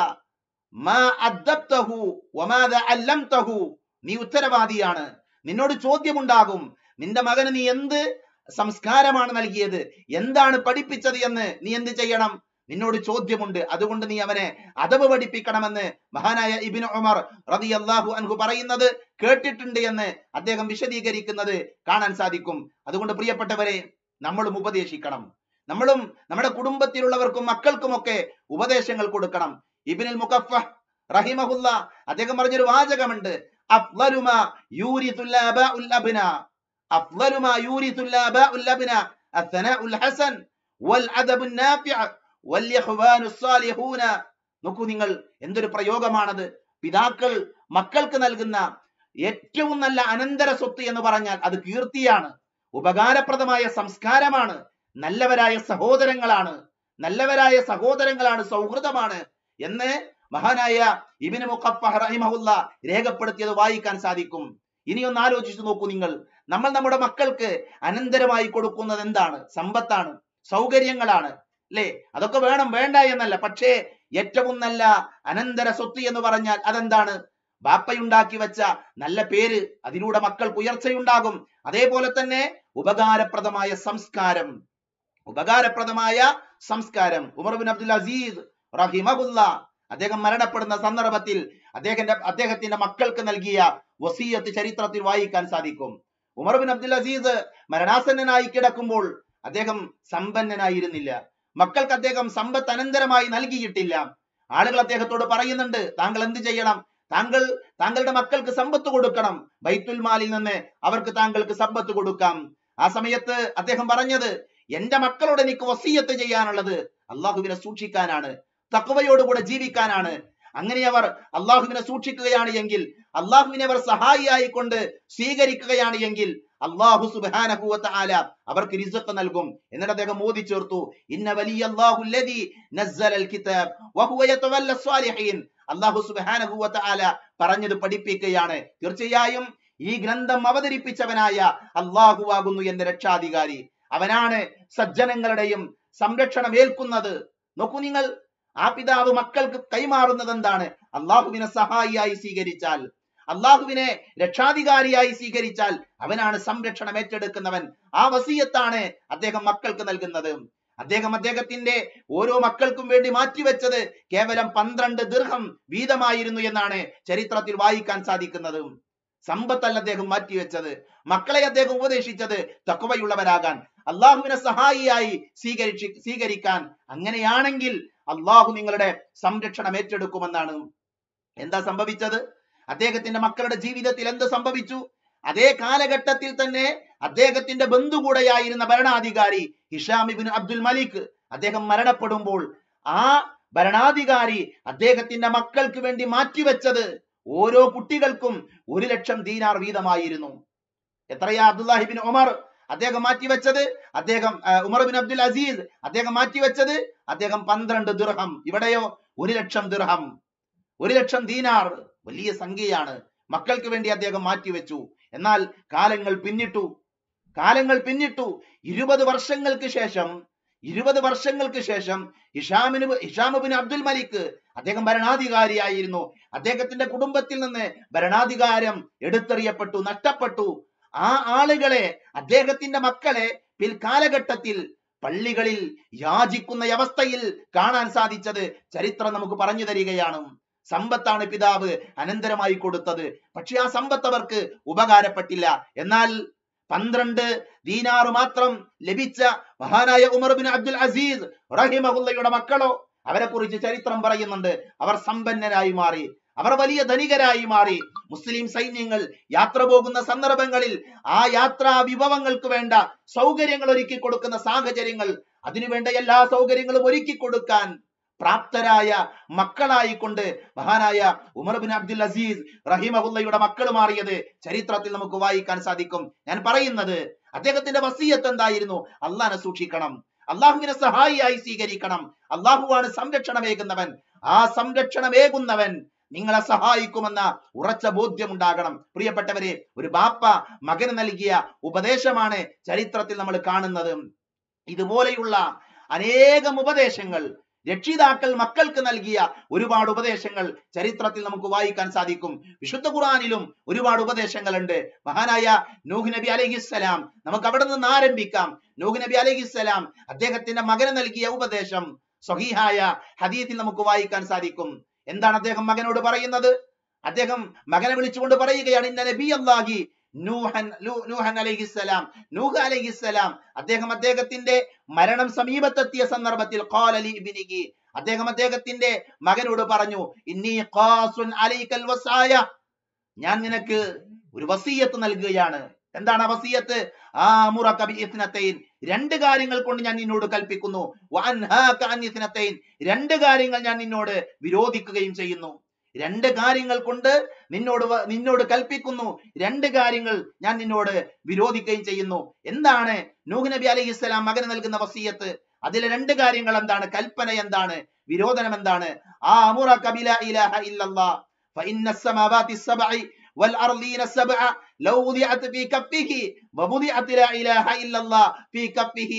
മാ അദ്ദബ്തഹു വമാദ അല്ലംതഹു നീ ഉത്തരവാദിയാണ് നിന്നോട് ചോദ്യമുണ്ടാകും നിന്റെ മകന് നീ എന്ത് സംസ്കാരമാണ് നൽകിയത് എന്താണ് പഠിപ്പിച്ചത് എന്ന് നീ എന്ത് ചെയ്യണം നിന്നോട് ചോദ്യമുണ്ട് അതുകൊണ്ട് നീ അവനെ അദബ് പഠിപ്പിക്കണമെന്ന് മഹാനായ ഇബിന് ഉമർ റളിയല്ലാഹു അൻഹു പറയുന്നത് കേട്ടിട്ടുണ്ട് എന്ന് അദ്ദേഹം വിശദീകരിക്കുന്നത് കാണാൻ സാധിക്കും അതുകൊണ്ട് പ്രിയപ്പെട്ടവരെ നമ്മളും ഉപദേശിക്കണം നമ്മളും നമ്മുടെ കുടുംബത്തിലുള്ളവർക്കും മക്കൾക്കുമൊക്കെ ഉപദേശങ്ങൾ കൊടുക്കണം ഇബിനുൽ മുഖഫ റഹിമഹുല്ല അദ്ദേഹം പറഞ്ഞൊരു വാചകമുണ്ട് അഫ്ളലുമ യൂരിതുൽ ആബാഉൽ അബ്ന അഫ്ളലുമ യൂരിതുൽ ആബാഉൽ അബ്ന അസ്സനാഉൽ ഹസൻ വൽ അദബുൻ നാഫിഅ വൽ ഇഖ്വാനുസ് സാലിഹൂന നോക്കൂ നിങ്ങൾ എന്തൊരു പ്രയോഗമാണത് പിതാക്കൾ മക്കൾക്ക് നൽകുന്ന ഏറ്റവും നല്ല അനന്തര സ്വത്ത് എന്ന് പറഞ്ഞാൽ അത് കീർത്തിയാണ് ഉപകാരപ്രദമായ സംസ്കാരമാണ് നല്ലവരായ സഹോദരങ്ങളാണ് നല്ലവരായ സഹോദരങ്ങളാണ് സൗഹൃദമാണ് എന്ന് മഹാനായ ഇബിന് മുഖഫ റഹിമഹുല്ല രേഖപ്പെടുത്തിയത് വായിക്കാൻ സാധിക്കും ഇനി ഒന്ന് ആലോചിച്ചു നോക്കൂ നിങ്ങൾ നമ്മൾ നമ്മുടെ മക്കൾക്ക് അനന്തരമായി കൊടുക്കുന്നത് എന്താണ് സമ്പത്താണ് സൗകര്യങ്ങളാണ് അല്ലേ അതൊക്കെ വേണം വേണ്ട എന്നല്ല പക്ഷേ ഏറ്റവും നല്ല അനന്തര സ്വത്ത് എന്ന് പറഞ്ഞാൽ അതെന്താണ് ബാപ്പയുണ്ടാക്കി വെച്ച നല്ല പേര് അതിലൂടെ മക്കൾക്ക് ഉയർച്ചയുണ്ടാകും അതേപോലെ തന്നെ ഉപകാരപ്രദമായ സംസ്കാരം ഉപകാരപ്രദമായ സംസ്കാരം ഉമർ ബിൻ അബ്ദുൽ അസീസ് റഹിമഹുല്ല അദ്ദേഹം മരണപ്പെടുന്ന സന്ദർഭത്തിൽ അദ്ദേഹത്തിന്റെ അദ്ദേഹത്തിന്റെ മക്കൾക്ക് നൽകിയ വസീയത്ത് ചരിത്രത്തിൽ വായിക്കാൻ സാധിക്കും ഉമർ ബിൻ അബ്ദുൽ അസീസ് മരണാസന്നനായി കിടക്കുമ്പോൾ അദ്ദേഹം സമ്പന്നനായിരുന്നില്ല മക്കൾക്ക് അദ്ദേഹം സമ്പത്ത് അനന്തരമായി നൽകിയിട്ടില്ല ആളുകൾ അദ്ദേഹത്തോട് പറയുന്നുണ്ട് താങ്കൾ എന്ത് ചെയ്യണം താങ്കൾ താങ്കളുടെ മക്കൾക്ക് സമ്പത്ത് കൊടുക്കണം ബൈത്തുൽ മാലിൽ നിന്ന് അവർക്ക് താങ്കൾക്ക് സമ്പത്ത് കൊടുക്കാം ആ സമയത്ത് അദ്ദേഹം പറഞ്ഞത് എന്റെ മക്കളോട് എനിക്ക് വസീയത്ത് ചെയ്യാനുള്ളത് അള്ളാഹുവിനെ സൂക്ഷിക്കാനാണ് തക്വയോടുകൂടെ ജീവിക്കാനാണ് അങ്ങനെ അവർ അള്ളാഹുവിനെ സൂക്ഷിക്കുകയാണ് എങ്കിൽ അള്ളാഹുവിനെ അവർ സഹായിയായി കൊണ്ട് സ്വീകരിക്കുകയാണ് എങ്കിൽ അള്ളാഹു സുബാനഹുവത്ത ആല അവർക്ക് റിസക്ക് നൽകും എന്നിട്ട് അദ്ദേഹം മോദി ചേർത്തു ഇന്ന വലിയ അള്ളാഹു സുബാനഹുവത്ത ആല പറഞ്ഞത് പഠിപ്പിക്കുകയാണ് തീർച്ചയായും ഈ ഗ്രന്ഥം അവതരിപ്പിച്ചവനായ അള്ളാഹു ആകുന്നു എന്റെ രക്ഷാധികാരി അവനാണ് സജ്ജനങ്ങളുടെയും സംരക്ഷണം ഏൽക്കുന്നത് നോക്കൂ നിങ്ങൾ ആ പിതാവ് മക്കൾക്ക് കൈമാറുന്നത് എന്താണ് അള്ളാഹുവിനെ സഹായിയായി സ്വീകരിച്ചാൽ അള്ളാഹുവിനെ രക്ഷാധികാരിയായി സ്വീകരിച്ചാൽ അവനാണ് സംരക്ഷണം ഏറ്റെടുക്കുന്നവൻ ആ വസീയത്താണ് അദ്ദേഹം മക്കൾക്ക് നൽകുന്നത് അദ്ദേഹം അദ്ദേഹത്തിന്റെ ഓരോ മക്കൾക്കും വേണ്ടി മാറ്റിവെച്ചത് കേവലം പന്ത്രണ്ട് ദീർഘം വീതമായിരുന്നു എന്നാണ് ചരിത്രത്തിൽ വായിക്കാൻ സാധിക്കുന്നത് സമ്പത്തല്ല അദ്ദേഹം മാറ്റിവെച്ചത് മക്കളെ അദ്ദേഹം ഉപദേശിച്ചത് തക്കവയുള്ളവരാകാൻ അള്ളാഹുവിനെ സഹായിയായി സ്വീകരിച്ച് സ്വീകരിക്കാൻ അങ്ങനെയാണെങ്കിൽ അള്ളാഹു നിങ്ങളുടെ സംരക്ഷണം ഏറ്റെടുക്കുമെന്നാണ് എന്താ സംഭവിച്ചത് അദ്ദേഹത്തിന്റെ മക്കളുടെ ജീവിതത്തിൽ എന്ത് സംഭവിച്ചു അതേ കാലഘട്ടത്തിൽ തന്നെ അദ്ദേഹത്തിന്റെ ബന്ധു കൂടെയായിരുന്ന ഭരണാധികാരി ഹിഷാം ഇബിൻ അബ്ദുൽ മലിക് അദ്ദേഹം മരണപ്പെടുമ്പോൾ ആ ഭരണാധികാരി അദ്ദേഹത്തിന്റെ മക്കൾക്ക് വേണ്ടി മാറ്റിവെച്ചത് ഓരോ കുട്ടികൾക്കും ഒരു ലക്ഷം ദീനാർ വീതമായിരുന്നു എത്രയാ അബ്ദുല്ലാഹിബിൻ ഉമർ അദ്ദേഹം മാറ്റിവെച്ചത് അദ്ദേഹം ഉമർ ബിൻ അബ്ദുൽ അസീസ് അദ്ദേഹം മാറ്റിവെച്ചത് അദ്ദേഹം പന്ത്രണ്ട് ദിർഹം ഇവിടെയോ ഒരു ലക്ഷം ദിർഹം ഒരു ലക്ഷം ദീനാർ വലിയ സംഖ്യയാണ് മക്കൾക്ക് വേണ്ടി അദ്ദേഹം മാറ്റിവെച്ചു എന്നാൽ കാലങ്ങൾ പിന്നിട്ടു കാലങ്ങൾ പിന്നിട്ടു ഇരുപത് വർഷങ്ങൾക്ക് ശേഷം ഇരുപത് വർഷങ്ങൾക്ക് ശേഷം ഹിഷാമിന് ഹിഷാമുബിൻ അബ്ദുൽ മലിക് അദ്ദേഹം ഭരണാധികാരിയായിരുന്നു അദ്ദേഹത്തിന്റെ കുടുംബത്തിൽ നിന്ന് ഭരണാധികാരം എടുത്തെറിയപ്പെട്ടു നഷ്ടപ്പെട്ടു ആ ആളുകളെ അദ്ദേഹത്തിന്റെ മക്കളെ പിൽക്കാലഘട്ടത്തിൽ പള്ളികളിൽ യാചിക്കുന്ന അവസ്ഥയിൽ കാണാൻ സാധിച്ചത് ചരിത്രം നമുക്ക് പറഞ്ഞു തരികയാണ് സമ്പത്താണ് പിതാവ് അനന്തരമായി കൊടുത്തത് പക്ഷെ ആ സമ്പത്ത് അവർക്ക് ഉപകാരപ്പെട്ടില്ല എന്നാൽ പന്ത്രണ്ട് ദീനാറ് മാത്രം ലഭിച്ച മഹാനായ ഉമർ ബിൻ അബ്ദുൽ അസീസ് റഹിമഹുല്ലയുടെ മക്കളോ അവരെ കുറിച്ച് ചരിത്രം പറയുന്നുണ്ട് അവർ സമ്പന്നരായി മാറി അവർ വലിയ ധനികരായി മാറി മുസ്ലിം സൈന്യങ്ങൾ യാത്ര പോകുന്ന സന്ദർഭങ്ങളിൽ ആ യാത്രാ വിഭവങ്ങൾക്ക് വേണ്ട സൗകര്യങ്ങൾ ഒരുക്കി കൊടുക്കുന്ന സാഹചര്യങ്ങൾ അതിനുവേണ്ട എല്ലാ സൗകര്യങ്ങളും ഒരുക്കി കൊടുക്കാൻ പ്രാപ്തരായ മക്കളായിക്കൊണ്ട് മഹാനായ ഉമർ ബിൻ അബ്ദുൽ അസീസ് റഹിമഹുല്ലയുടെ മക്കൾ മാറിയത് ചരിത്രത്തിൽ നമുക്ക് വായിക്കാൻ സാധിക്കും ഞാൻ പറയുന്നത് അദ്ദേഹത്തിന്റെ വസീയത്ത് എന്തായിരുന്നു അള്ളാനെ സൂക്ഷിക്കണം അള്ളാഹുവിനെ സഹായിയായി സ്വീകരിക്കണം അള്ളാഹുവാണ് സംരക്ഷണമേകുന്നവൻ ആ സംരക്ഷണമേകുന്നവൻ നിങ്ങളെ സഹായിക്കുമെന്ന ഉറച്ച ബോധ്യമുണ്ടാകണം പ്രിയപ്പെട്ടവരെ ഒരു ബാപ്പ മകന് നൽകിയ ഉപദേശമാണ് ചരിത്രത്തിൽ നമ്മൾ കാണുന്നത് ഇതുപോലെയുള്ള അനേകം ഉപദേശങ്ങൾ രക്ഷിതാക്കൾ മക്കൾക്ക് നൽകിയ ഒരുപാട് ഉപദേശങ്ങൾ ചരിത്രത്തിൽ നമുക്ക് വായിക്കാൻ സാധിക്കും വിശുദ്ധ ഖുറാനിലും ഒരുപാട് ഉപദേശങ്ങളുണ്ട് മഹാനായ നൂഹ് നബി അലഹിസ്സലാം നമുക്ക് അവിടെ നിന്ന് ആരംഭിക്കാം നൂഹ് നബി അലഹിസ്സലാം അദ്ദേഹത്തിന്റെ മകന് നൽകിയ ഉപദേശം സ്വഹീഹായ ഹദീത്തിൽ നമുക്ക് വായിക്കാൻ സാധിക്കും എന്താണ് അദ്ദേഹം മകനോട് പറയുന്നത് അദ്ദേഹം മകനെ വിളിച്ചുകൊണ്ട് പറയുകയാണ് ഇന്ന നബി അല്ലാഹി നൂഹൻ ലൂ- നൂഹൻ അലൈഹിസ്സലാം നൂഹ് അലൈഹിസ്സലാം അദ്ദേഹം അദ്ദേഹത്തിന്റെ മരണം സമീപത്തെത്തിയ സന്ദർഭത്തിൽ ഖാല ലി ഇബ്നിഹി അദ്ദേഹം അദ്ദേഹത്തിന്റെ മകനോട് പറഞ്ഞു ഇന്നി ഖാസുൻ അലൈക്കൽ വസായ ഞാൻ നിനക്ക് ഒരു വസീയത്ത് നൽകുകയാണ് എന്താണ് ആ വസീയത്ത് ആമുറക ബി ഇത്നതൈൻ രണ്ട് കാര്യങ്ങൾ കൊണ്ട് ഞാൻ നിന്നോട് കൽപ്പിക്കുന്നു വഅൻഹാക അൻ ഇത്നതൈൻ രണ്ട് കാര്യങ്ങൾ ഞാൻ നിന്നോട് വിരോധിക്കുകയും ചെയ്യുന്നു രണ്ട് കാര്യങ്ങൾ കൊണ്ട് നിന്നോട് വ- നിന്നോട് കൽപ്പിക്കുന്നു രണ്ട് കാര്യങ്ങൾ ഞാൻ നിന്നോട് വിരോധിക്കുകയും ചെയ്യുന്നു എന്താണ് നൂഹ് നബി അലൈഹി ഇസ്ലാം മകന് നൽകുന്ന വസീയത്ത് അതിലെ രണ്ട് കാര്യങ്ങൾ എന്താണ് കൽപ്പന എന്താണ് വിരോധനം എന്താണ് ആ അമുറ കബില ഇലാഹ ഇല്ലല്ലാ فإن السماوات السبع والأرضين السبع لو وضعت في كفه ووضعت لا إله إلا الله في كفه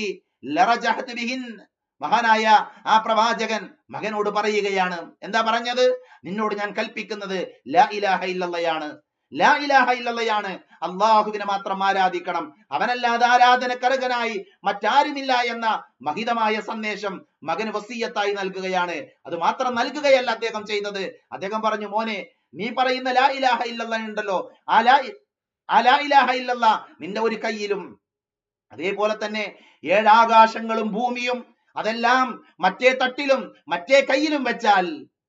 لرجحت بهن മഹാനായ ആ പ്രവാചകൻ മകനോട് പറയുകയാണ് എന്താ പറഞ്ഞത് നിന്നോട് ഞാൻ കൽപ്പിക്കുന്നത് ലാ ഇലാഹ ഇല്ലല്ലയാണ് ലാ ഇലാഹ ഇല്ലല്ലയാണ് അള്ളാഹുവിനെ മാത്രം ആരാധിക്കണം അവനല്ലാതെ ആരാധനക്കർഹനായി മറ്റാരുമില്ല എന്ന മഹിതമായ സന്ദേശം മകന് വസീയത്തായി നൽകുകയാണ് അത് മാത്രം നൽകുകയല്ല അദ്ദേഹം ചെയ്തത് അദ്ദേഹം പറഞ്ഞു മോനെ നീ പറയുന്ന ലാ ഇലാഹ ഇല്ലല്ല ഉണ്ടല്ലോ ആ ലാ ഇ- ആ ലാ ഇലാഹ ഇല്ലല്ല നിന്റെ ഒരു കയ്യിലും അതേപോലെ തന്നെ ഏഴാകാശങ്ങളും ഭൂമിയും അതെല്ലാം മറ്റേ തട്ടിലും മറ്റേ കയ്യിലും വെച്ചാൽ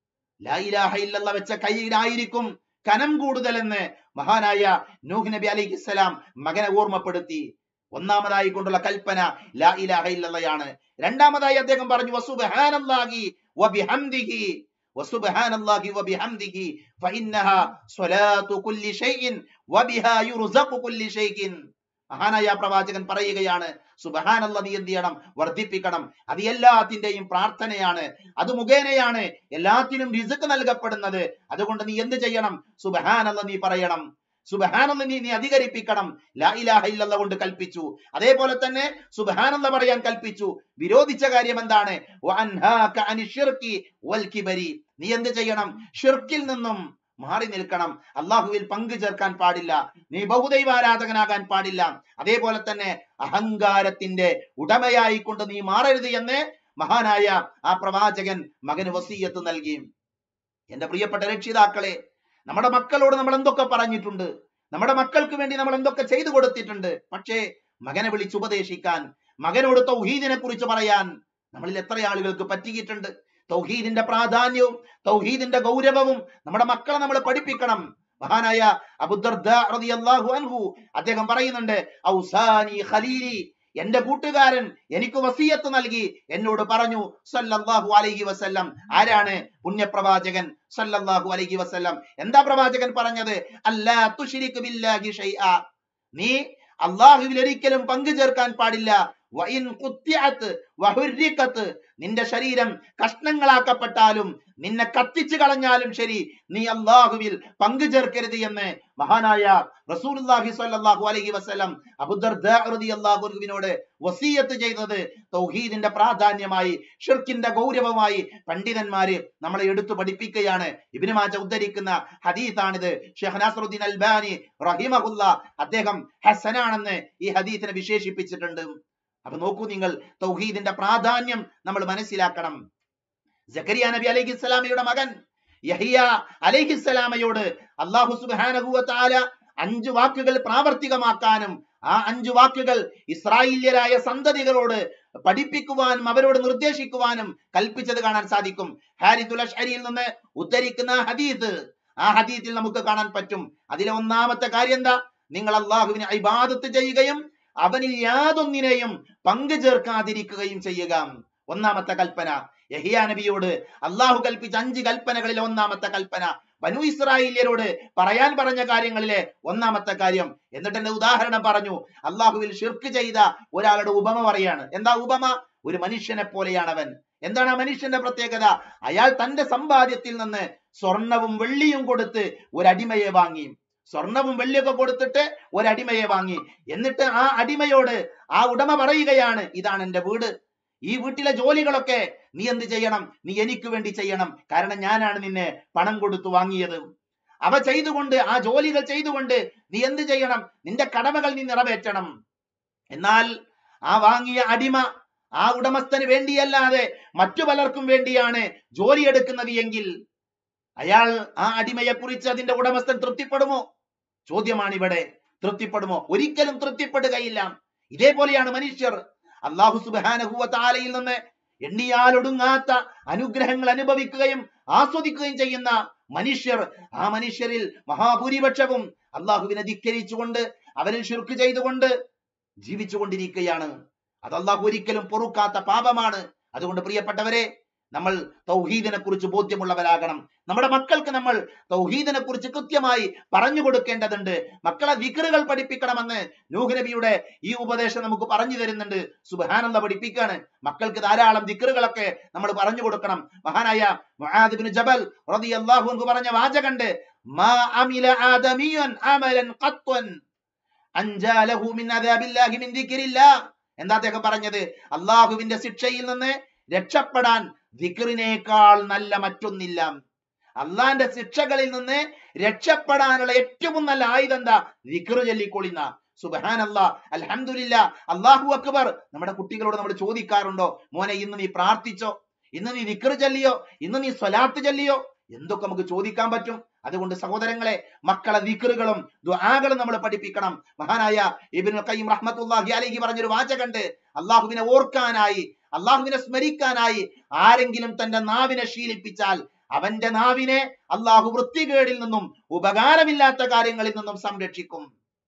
ലാ ഇലാഹ ഇല്ലല്ല വെച്ച കയ്യിലായിരിക്കും കനം കൂടുതലെന്ന് മഹാനായ നൂഹ് നബി അലൈഹിസ്സലാം മകനെ ഓർമ്മപ്പെടുത്തി ഒന്നാമതായി കൊണ്ടുള്ള കൽപ്പന ലാ ഇലാഹ ഇല്ലല്ലയാണ് രണ്ടാമതായി അദ്ദേഹം പറഞ്ഞു വസുബ്ഹാനല്ലാഹി വബിഹംദിഹി വസുബ്ഹാനല്ലാഹി വബിഹംദിഹി ഫഇന്നഹാ സ്വലാത്തു കുല്ലി ഷൈഇൻ വബിഹാ യുർസഖു കുല്ലി ഷൈഇൻ മഹാനായ പ്രവാചകൻ പറയുകയാണ് സുബഹാനല്ല നീ എന്ത് ചെയ്യണം വർദ്ധിപ്പിക്കണം അത് എല്ലാത്തിന്റെയും പ്രാർത്ഥനയാണ് അത് മുഖേനയാണ് എല്ലാത്തിനും റിസുക്ക് നൽകപ്പെടുന്നത് അതുകൊണ്ട് നീ എന്ത് ചെയ്യണം സുബഹാനല്ല നീ പറയണം സുബഹാനല്ല നീ നീ അധികരിപ്പിക്കണം ലാ ഇലാഹ ഇല്ലല്ല കൊണ്ട് കൽപ്പിച്ചു അതേപോലെ തന്നെ സുബഹാനല്ല പറയാൻ കൽപ്പിച്ചു വിരോധിച്ച കാര്യം എന്താണ് വഅൻഹാക അനി ശിർക്കി വൽ കിബരി നീ എന്ത് ചെയ്യണം ഷിർക്കിൽ നിന്നും മാറി നിൽക്കണം അള്ളാഹുവിൽ പങ്കു ചേർക്കാൻ പാടില്ല നീ ബഹുദൈവാരാധകനാകാൻ പാടില്ല അതേപോലെ തന്നെ അഹങ്കാരത്തിന്റെ ഉടമയായിക്കൊണ്ട് നീ മാറരുത് എന്ന് മഹാനായ ആ പ്രവാചകൻ മകന് വസീയത്ത് നൽകി എന്റെ പ്രിയപ്പെട്ട രക്ഷിതാക്കളെ നമ്മുടെ മക്കളോട് നമ്മൾ എന്തൊക്കെ പറഞ്ഞിട്ടുണ്ട് നമ്മുടെ മക്കൾക്ക് വേണ്ടി നമ്മൾ എന്തൊക്കെ ചെയ്തു കൊടുത്തിട്ടുണ്ട് പക്ഷേ മകനെ വിളിച്ച് ഉപദേശിക്കാൻ മകനോട് തൗഹീദിനെ കുറിച്ച് പറയാൻ നമ്മളിൽ എത്ര ആളുകൾക്ക് പറ്റിയിട്ടുണ്ട് തൗഹീദിന്റെ പ്രാധാന്യവും തൗഹീദിന്റെ ഗൗരവവും നമ്മുടെ മക്കളെ നമ്മൾ പഠിപ്പിക്കണം മഹാനായ അബുദർദ റളിയല്ലാഹു അൻഹു അദ്ദേഹം പറയുന്നുണ്ട് ഔസാനി ഖലീലി എന്റെ കൂട്ടുകാരൻ എനിക്ക് വസീയത്ത് നൽകി എന്നോട് പറഞ്ഞു സല്ലല്ലാഹു അലൈഹി വസല്ലം ആരാണ് പുണ്യപ്രവാചകൻ സല്ലല്ലാഹു അലൈഹി വസല്ലം എന്താ പ്രവാചകൻ പറഞ്ഞത് അല്ലാ തുശ്രിക് ബില്ലാഹി ഷൈആ നീ അള്ളാഹുവിൽ ഒരിക്കലും പങ്കു ചേർക്കാൻ പാടില്ല വഇൻ ഖുത്തിഅത്ത് വഹുരിക്കത്ത് നിന്റെ ശരീരം കഷ്ണങ്ങളാക്കപ്പെട്ടാലും നിന്നെ കത്തിച്ചു കളഞ്ഞാലും ശരി നീ അള്ളാഹുവിൽ പങ്കു ചേർക്കരുത് എന്ന് മഹാനായ റസൂലുള്ളാഹി സ്വല്ലല്ലാഹു അലൈഹി വസല്ലം അബൂദർദാ റളിയല്ലാഹു അൻഹുവിനോട് വസീയത്ത് ചെയ്തത് തൗഹീദിന്റെ പ്രാധാന്യമായി ഷിർക്കിന്റെ ഗൗരവമായി പണ്ഡിതന്മാര് നമ്മളെ എടുത്തു പഠിപ്പിക്കുകയാണ് ഇബ്നു മാജ ഉദ്ധരിക്കുന്ന ഹദീസാണിത് ഷെയ്ഖ് നാസറുദ്ദീൻ അൽബാനി റഹിമഹുല്ല അദ്ദേഹം ഹസനാണെന്ന് ഈ ഹദീസിനെ വിശേഷിപ്പിച്ചിട്ടുണ്ട് അപ്പൊ നോക്കൂ നിങ്ങൾ തൗഹീദിന്റെ പ്രാധാന്യം നമ്മൾ മനസ്സിലാക്കണം ജക്കരിയ നബി അലൈഹിസ്സലാമയുടെ മകൻ യഹിയ അലൈഹിസ്സലാമയോട് അള്ളാഹു സുബ്ഹാനഹു വ തആല അഞ്ചു വാക്കുകൾ പ്രാവർത്തികമാക്കാനും ആ അഞ്ചു വാക്കുകൾ ഇസ്രായേല്യരായ സന്തതികളോട് പഠിപ്പിക്കുവാനും അവരോട് നിർദ്ദേശിക്കുവാനും കൽപ്പിച്ചത് കാണാൻ സാധിക്കും ഹാരിത്തുൽ അഷ്അരിയിൽ നിന്ന് ഉദ്ധരിക്കുന്ന ഹദീസ് ആ ഹദീസിൽ നമുക്ക് കാണാൻ പറ്റും അതിലെ ഒന്നാമത്തെ കാര്യം എന്താ നിങ്ങൾ അള്ളാഹുവിനെ ഇബാദത്ത് ചെയ്യുകയും അവനിൽ യാതൊന്നിനെയും പങ്കു ചേർക്കാതിരിക്കുകയും ചെയ്യുക ഒന്നാമത്തെ കൽപ്പന യഹിയ നബിയോട് അള്ളാഹു കൽപ്പിച്ച അഞ്ച് കൽപ്പനകളിലെ ഒന്നാമത്തെ കൽപ്പന ബനു ഇസ്രായേല്യരോട് പറയാൻ പറഞ്ഞ കാര്യങ്ങളിലെ ഒന്നാമത്തെ കാര്യം എന്നിട്ട് എന്റെ ഉദാഹരണം പറഞ്ഞു അള്ളാഹുവിൽ ഷിർക്ക് ചെയ്ത ഒരാളുടെ ഉപമ പറയാണ് എന്താ ഉപമ ഒരു മനുഷ്യനെ പോലെയാണ് അവൻ എന്താണ് ആ മനുഷ്യന്റെ പ്രത്യേകത അയാൾ തന്റെ സമ്പാദ്യത്തിൽ നിന്ന് സ്വർണവും വെള്ളിയും കൊടുത്ത് ഒരു അടിമയെ വാങ്ങി സ്വർണവും വെള്ളിയൊക്കെ കൊടുത്തിട്ട് ഒരു അടിമയെ വാങ്ങി എന്നിട്ട് ആ അടിമയോട് ആ ഉടമ പറയുകയാണ് ഇതാണ് എന്റെ വീട് ഈ വീട്ടിലെ ജോലികളൊക്കെ നീ എന്ത് ചെയ്യണം നീ എനിക്ക് വേണ്ടി ചെയ്യണം കാരണം ഞാനാണ് നിന്നെ പണം കൊടുത്തു വാങ്ങിയത് അവ ചെയ്തുകൊണ്ട് ആ ജോലികൾ ചെയ്തുകൊണ്ട് നീ എന്ത് ചെയ്യണം നിന്റെ കടമകൾ നീ നിറവേറ്റണം എന്നാൽ ആ വാങ്ങിയ അടിമ ആ ഉടമസ്ഥന് വേണ്ടിയല്ലാതെ മറ്റു പലർക്കും വേണ്ടിയാണ് ജോലി എടുക്കുന്നത് എങ്കിൽ അയാൾ ആ അടിമയെ കുറിച്ച് അതിന്റെ ഉടമസ്ഥൻ തൃപ്തിപ്പെടുമോ ചോദ്യമാണ് ഇവിടെ തൃപ്തിപ്പെടുമോ ഒരിക്കലും തൃപ്തിപ്പെടുകയില്ല ഇതേപോലെയാണ് മനുഷ്യർ അള്ളാഹു സുബാനഹുവ താലയിൽ നിന്ന് എണ്ണിയാലൊടുങ്ങാത്ത അനുഗ്രഹങ്ങൾ അനുഭവിക്കുകയും ആസ്വദിക്കുകയും ചെയ്യുന്ന മനുഷ്യർ ആ മനുഷ്യരിൽ മഹാഭൂരിപക്ഷവും അള്ളാഹുവിനെ ധിക്കരിച്ചുകൊണ്ട് അവരിൽ ശുർക്ക് ചെയ്തുകൊണ്ട് ജീവിച്ചുകൊണ്ടിരിക്കുകയാണ് അത് അള്ളാഹു ഒരിക്കലും പൊറുക്കാത്ത പാപമാണ് അതുകൊണ്ട് പ്രിയപ്പെട്ടവരെ നമ്മൾ തൗഹീദിനെ കുറിച്ച് ബോധ്യമുള്ളവരാകണം നമ്മുടെ മക്കൾക്ക് നമ്മൾ തൗഹീദിനെ കുറിച്ച് കൃത്യമായി പറഞ്ഞു കൊടുക്കേണ്ടതുണ്ട് മക്കളെ വിക്റുകൾ പഠിപ്പിക്കണമെന്ന് നൂഹ് നബിയുടെ ഈ ഉപദേശം നമുക്ക് പറഞ്ഞു തരുന്നുണ്ട് സുബാനന്ദ പഠിപ്പിക്കാണ് മക്കൾക്ക് ധാരാളം ദിക്റുകളൊക്കെ നമ്മൾ പറഞ്ഞു കൊടുക്കണം മഹാനായ മുആദ് ഇബ്നു ജബൽ റളിയല്ലാഹു അൻഹു പറഞ്ഞ വാചകണ്ട് മാ അമില ആദമിയൻ അമലൻ ഖത്വൻ അൻജാ ലഹു മിൻ അദാബില്ലാഹി മിൻ ദിക്രില്ലാഹ് എന്താ അദ്ദേഹം പറഞ്ഞത് അള്ളാഹുവിന്റെ ശിക്ഷയിൽ നിന്ന് രക്ഷപ്പെടാൻ ദിക്റിനേക്കാൾ നല്ല മറ്റൊന്നില്ല അള്ളാന്റെ ശിക്ഷകളിൽ നിന്ന് രക്ഷപ്പെടാനുള്ള ഏറ്റവും നല്ല ആയുധം എന്താ ദിക്റ് ചൊല്ലിക്കൊള്ളുന്ന സുബഹാൻ അല്ലാ അൽഹംദുലില്ല അള്ളാഹു അക്ബർ നമ്മുടെ കുട്ടികളോട് നമ്മൾ ചോദിക്കാറുണ്ടോ മോനെ ഇന്ന് നീ പ്രാർത്ഥിച്ചോ ഇന്ന് നീ ദിക്റ് ചൊല്ലിയോ ഇന്ന് നീ സ്വലാത്ത് ചൊല്ലിയോ എന്തൊക്കെ നമുക്ക് ചോദിക്കാൻ പറ്റും അതുകൊണ്ട് സഹോദരങ്ങളെ മക്കളെ ദിക്റുകളും ദുആകളും നമ്മൾ പഠിപ്പിക്കണം മഹാനായ ഇബ്നുൽ ഖയ്യിം റഹ്മത്തുള്ളാഹി അലൈഹി പറഞ്ഞൊരു വാചകണ്ട് അള്ളാഹുവിനെ ഓർക്കാനായി അള്ളാഹുവിനെ സ്മരിക്കാനായി ആരെങ്കിലും തന്റെ നാവിനെ ശീലിപ്പിച്ചാൽ അവന്റെ നാവിനെ അള്ളാഹു വൃത്തികേടിൽ നിന്നും ഉപകാരമില്ലാത്ത കാര്യങ്ങളിൽ നിന്നും സംരക്ഷിക്കും